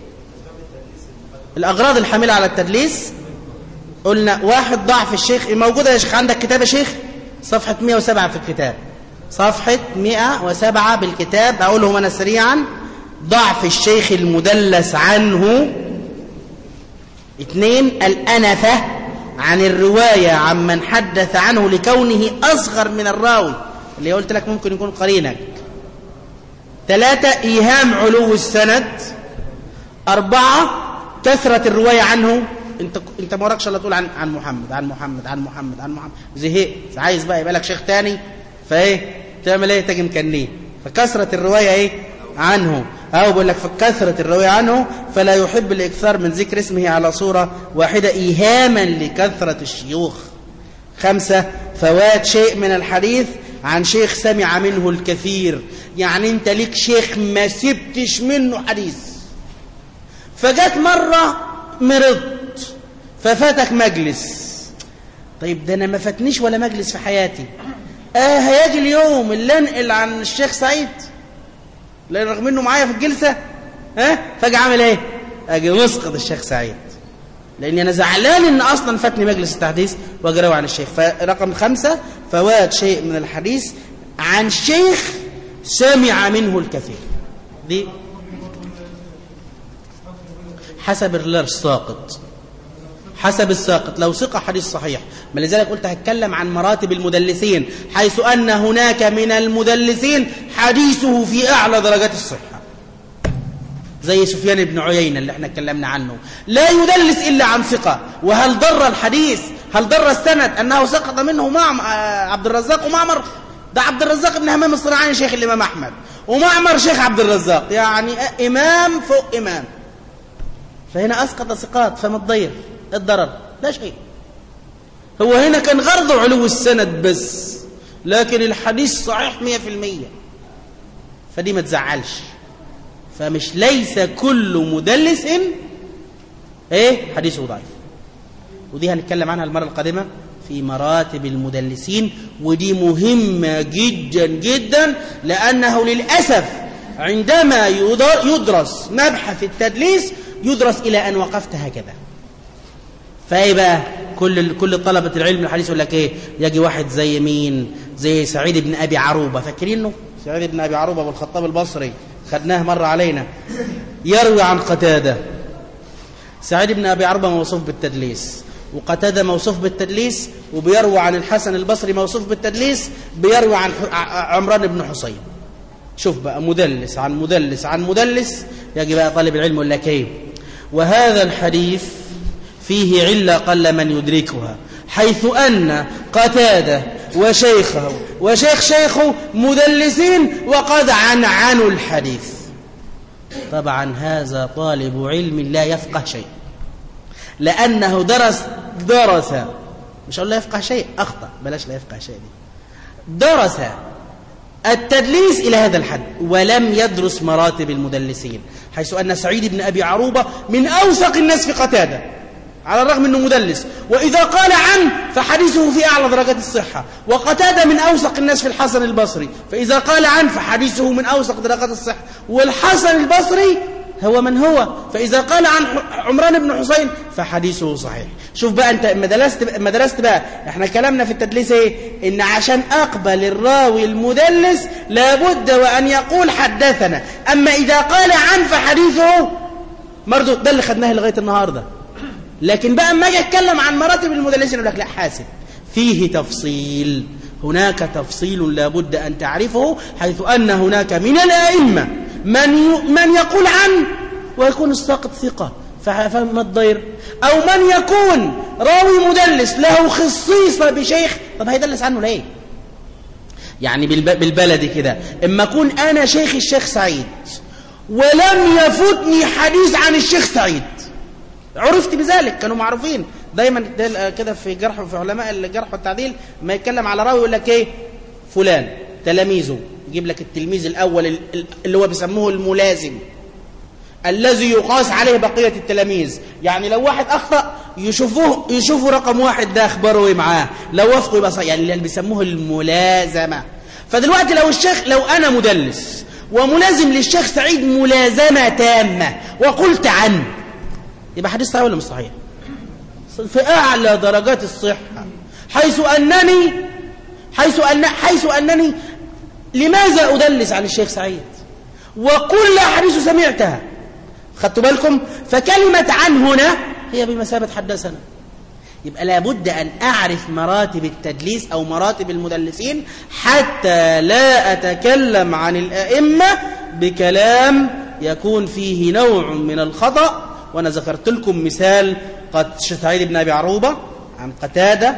الاغراض الحامله على التدليس قلنا واحد ضعف الشيخ موجودة يا شيخ عندك كتاب يا شيخ صفحة 107 في الكتاب صفحة 107 بالكتاب أقولهم أنا سريعا ضعف الشيخ المدلس عنه اثنين الأنفة عن الرواية عمن حدث عنه لكونه أصغر من الراوي اللي قلت لك ممكن يكون قرينك ثلاثة إيهام علو السند أربعة كثرة الرواية عنه انت انت ما وراكش الا تقول عن عن محمد عن محمد عن محمد عن محمد زهقت عايز بقى يبقى لك شيخ تاني فايه تعمل ايه تجي مكنيه فكثرة الرواية ايه عنه او بيقول لك فكثرة الرواية عنه فلا يحب الاكثار من ذكر اسمه على صورة واحدة ايهاما لكثرة الشيوخ خمسة فوات شيء من الحديث عن شيخ سمع منه الكثير يعني انت ليك شيخ ما سبتش منه حديث فجت مرة مرضت ففاتك مجلس طيب ده انا ما فاتنيش ولا مجلس في حياتي اه هيجي اليوم اللي انقل عن الشيخ سعيد لان رغم انه معايا في الجلسه ها فاجي عامل ايه اجي مسقط الشيخ سعيد لاني انا زعلان ان اصلا فاتني مجلس التحديث واجي اروي عن الشيخ فرقم خمسة فوات شيء من الحديث عن شيخ سمع منه الكثير دي حسب الساقط حسب الساقط لو ثقة حديث صحيح ما لذلك قلت هتكلم عن مراتب المدلسين حيث أن هناك من المدلسين حديثه في أعلى درجات الصحة زي سفيان بن عيينة اللي احنا اتكلمنا عنه لا يدلس إلا عن ثقة وهل ضر الحديث هل ضر السند أنه سقط منه مع عبد الرزاق ومعمر ده عبد الرزاق بن همام الصنعاني شيخ الإمام أحمد ومعمر شيخ عبد الرزاق يعني إمام فوق إمام فهنا أسقط ثقات فما تضير الضرر لا شيء هو هنا كان غرضه علو السند بس لكن الحديث صحيح مية في المية فدي ما تزعلش فمش ليس كل مدلس ايه حديثه ضعيف ودي هنتكلم عنها المرة القادمة في مراتب المدلسين ودي مهمة جدا جدا لأنه للأسف عندما يدر- يدرس مبحث التدليس يدرس إلى أن وقفت هكذا فايه بقى كل كل طلبه العلم الحديث يقول لك ايه يجي واحد زي مين زي سعيد بن ابي عروبه فاكرينه سعيد بن ابي عروبه والخطاب البصري خدناه مره علينا يروي عن قتاده سعيد بن ابي عروبه موصوف بالتدليس وقتاده موصوف بالتدليس وبيروي عن الحسن البصري موصوف بالتدليس بيروي عن ح- ع- عمران بن حسين شوف بقى مدلس عن مدلس عن مدلس يجي بقى طالب العلم يقول لك ايه وهذا الحديث فيه علة قل من يدركها حيث أن قتادة وشيخه وشيخ شيخه مدلسين وقد عنعنوا الحديث طبعا هذا طالب علم لا يفقه شيء لأنه درس درس مش هقول لا يفقه شيء أخطأ بلاش لا يفقه شيء دي درس التدليس إلى هذا الحد ولم يدرس مراتب المدلسين حيث أن سعيد بن أبي عروبة من أوثق الناس في قتادة على الرغم أنه مدلس وإذا قال عنه فحديثه في أعلى درجات الصحة وقتادة من أوثق الناس في الحسن البصري فإذا قال عنه فحديثه من أوثق درجات الصحة والحسن البصري هو من هو فإذا قال عن ح- عمران بن حسين فحديثه صحيح شوف بقى أنت ما درست ما درست بقى احنا كلامنا في التدليس ايه إن عشان أقبل الراوي المدلس لابد وأن يقول حدثنا أما إذا قال عن فحديثه مردود ده اللي خدناه لغاية النهاردة لكن بقى اما اجي اتكلم عن مراتب المدلسين يقول لك لا حاسب فيه تفصيل هناك تفصيل لابد ان تعرفه حيث ان هناك من الائمه من ي... من يقول عنه ويكون الساقط ثقه فح- فما الضير او من يكون راوي مدلس له خصيصه بشيخ طب هيدلس عنه ليه يعني بالب... بالبلدي كده اما اكون انا شيخ الشيخ سعيد ولم يفوتني حديث عن الشيخ سعيد عرفت بذلك كانوا معروفين دايما ده كده في جرح في علماء الجرح والتعديل ما يتكلم على راوي يقول لك ايه فلان تلاميذه يجيب لك التلميذ الاول ال- ال- اللي هو بيسموه الملازم الذي يقاس عليه بقية التلاميذ يعني لو واحد أخطأ يشوفوه يشوفوا رقم واحد ده أخباره إيه معاه لو وافقوا يبقى صحيح يعني اللي بيسموه الملازمة فدلوقتي لو الشيخ لو أنا مدلس وملازم للشيخ سعيد ملازمة تامة وقلت عنه يبقى حديث صحيح ولا مش صحيح في أعلى درجات الصحة حيث أنني حيث أن حيث أنني لماذا أدلس عن الشيخ سعيد وكل أحاديث سمعتها خدتوا بالكم فكلمة عن هنا هي بمثابة حدثنا يبقى لابد أن أعرف مراتب التدليس أو مراتب المدلسين حتى لا أتكلم عن الأئمة بكلام يكون فيه نوع من الخطأ وأنا ذكرت لكم مثال قد سعيد بن أبي عروبة عن قتادة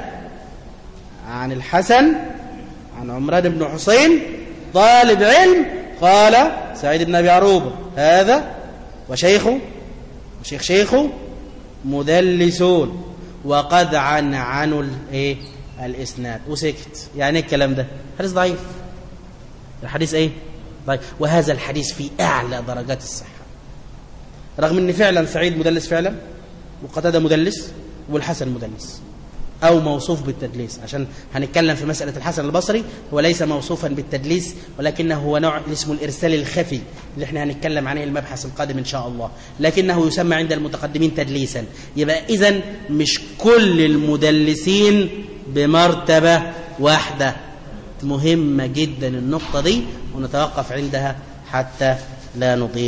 عن الحسن عن عمران بن حسين طالب علم قال سعيد بن أبي عروبة هذا وشيخه وشيخ شيخه مدلسون وقد عن عنوا الايه الاسناد وسكت يعني ايه الكلام ده حديث ضعيف الحديث ايه ضعيف وهذا الحديث في اعلى درجات الصحه رغم ان فعلا سعيد مدلس فعلا وقتاده مدلس والحسن مدلس او موصوف بالتدليس عشان هنتكلم في مساله الحسن البصري هو ليس موصوفا بالتدليس ولكنه هو نوع اسمه الارسال الخفي اللي احنا هنتكلم عنه المبحث القادم ان شاء الله لكنه يسمى عند المتقدمين تدليسا يبقى اذا مش كل المدلسين بمرتبه واحده مهمه جدا النقطه دي ونتوقف عندها حتى لا نطيل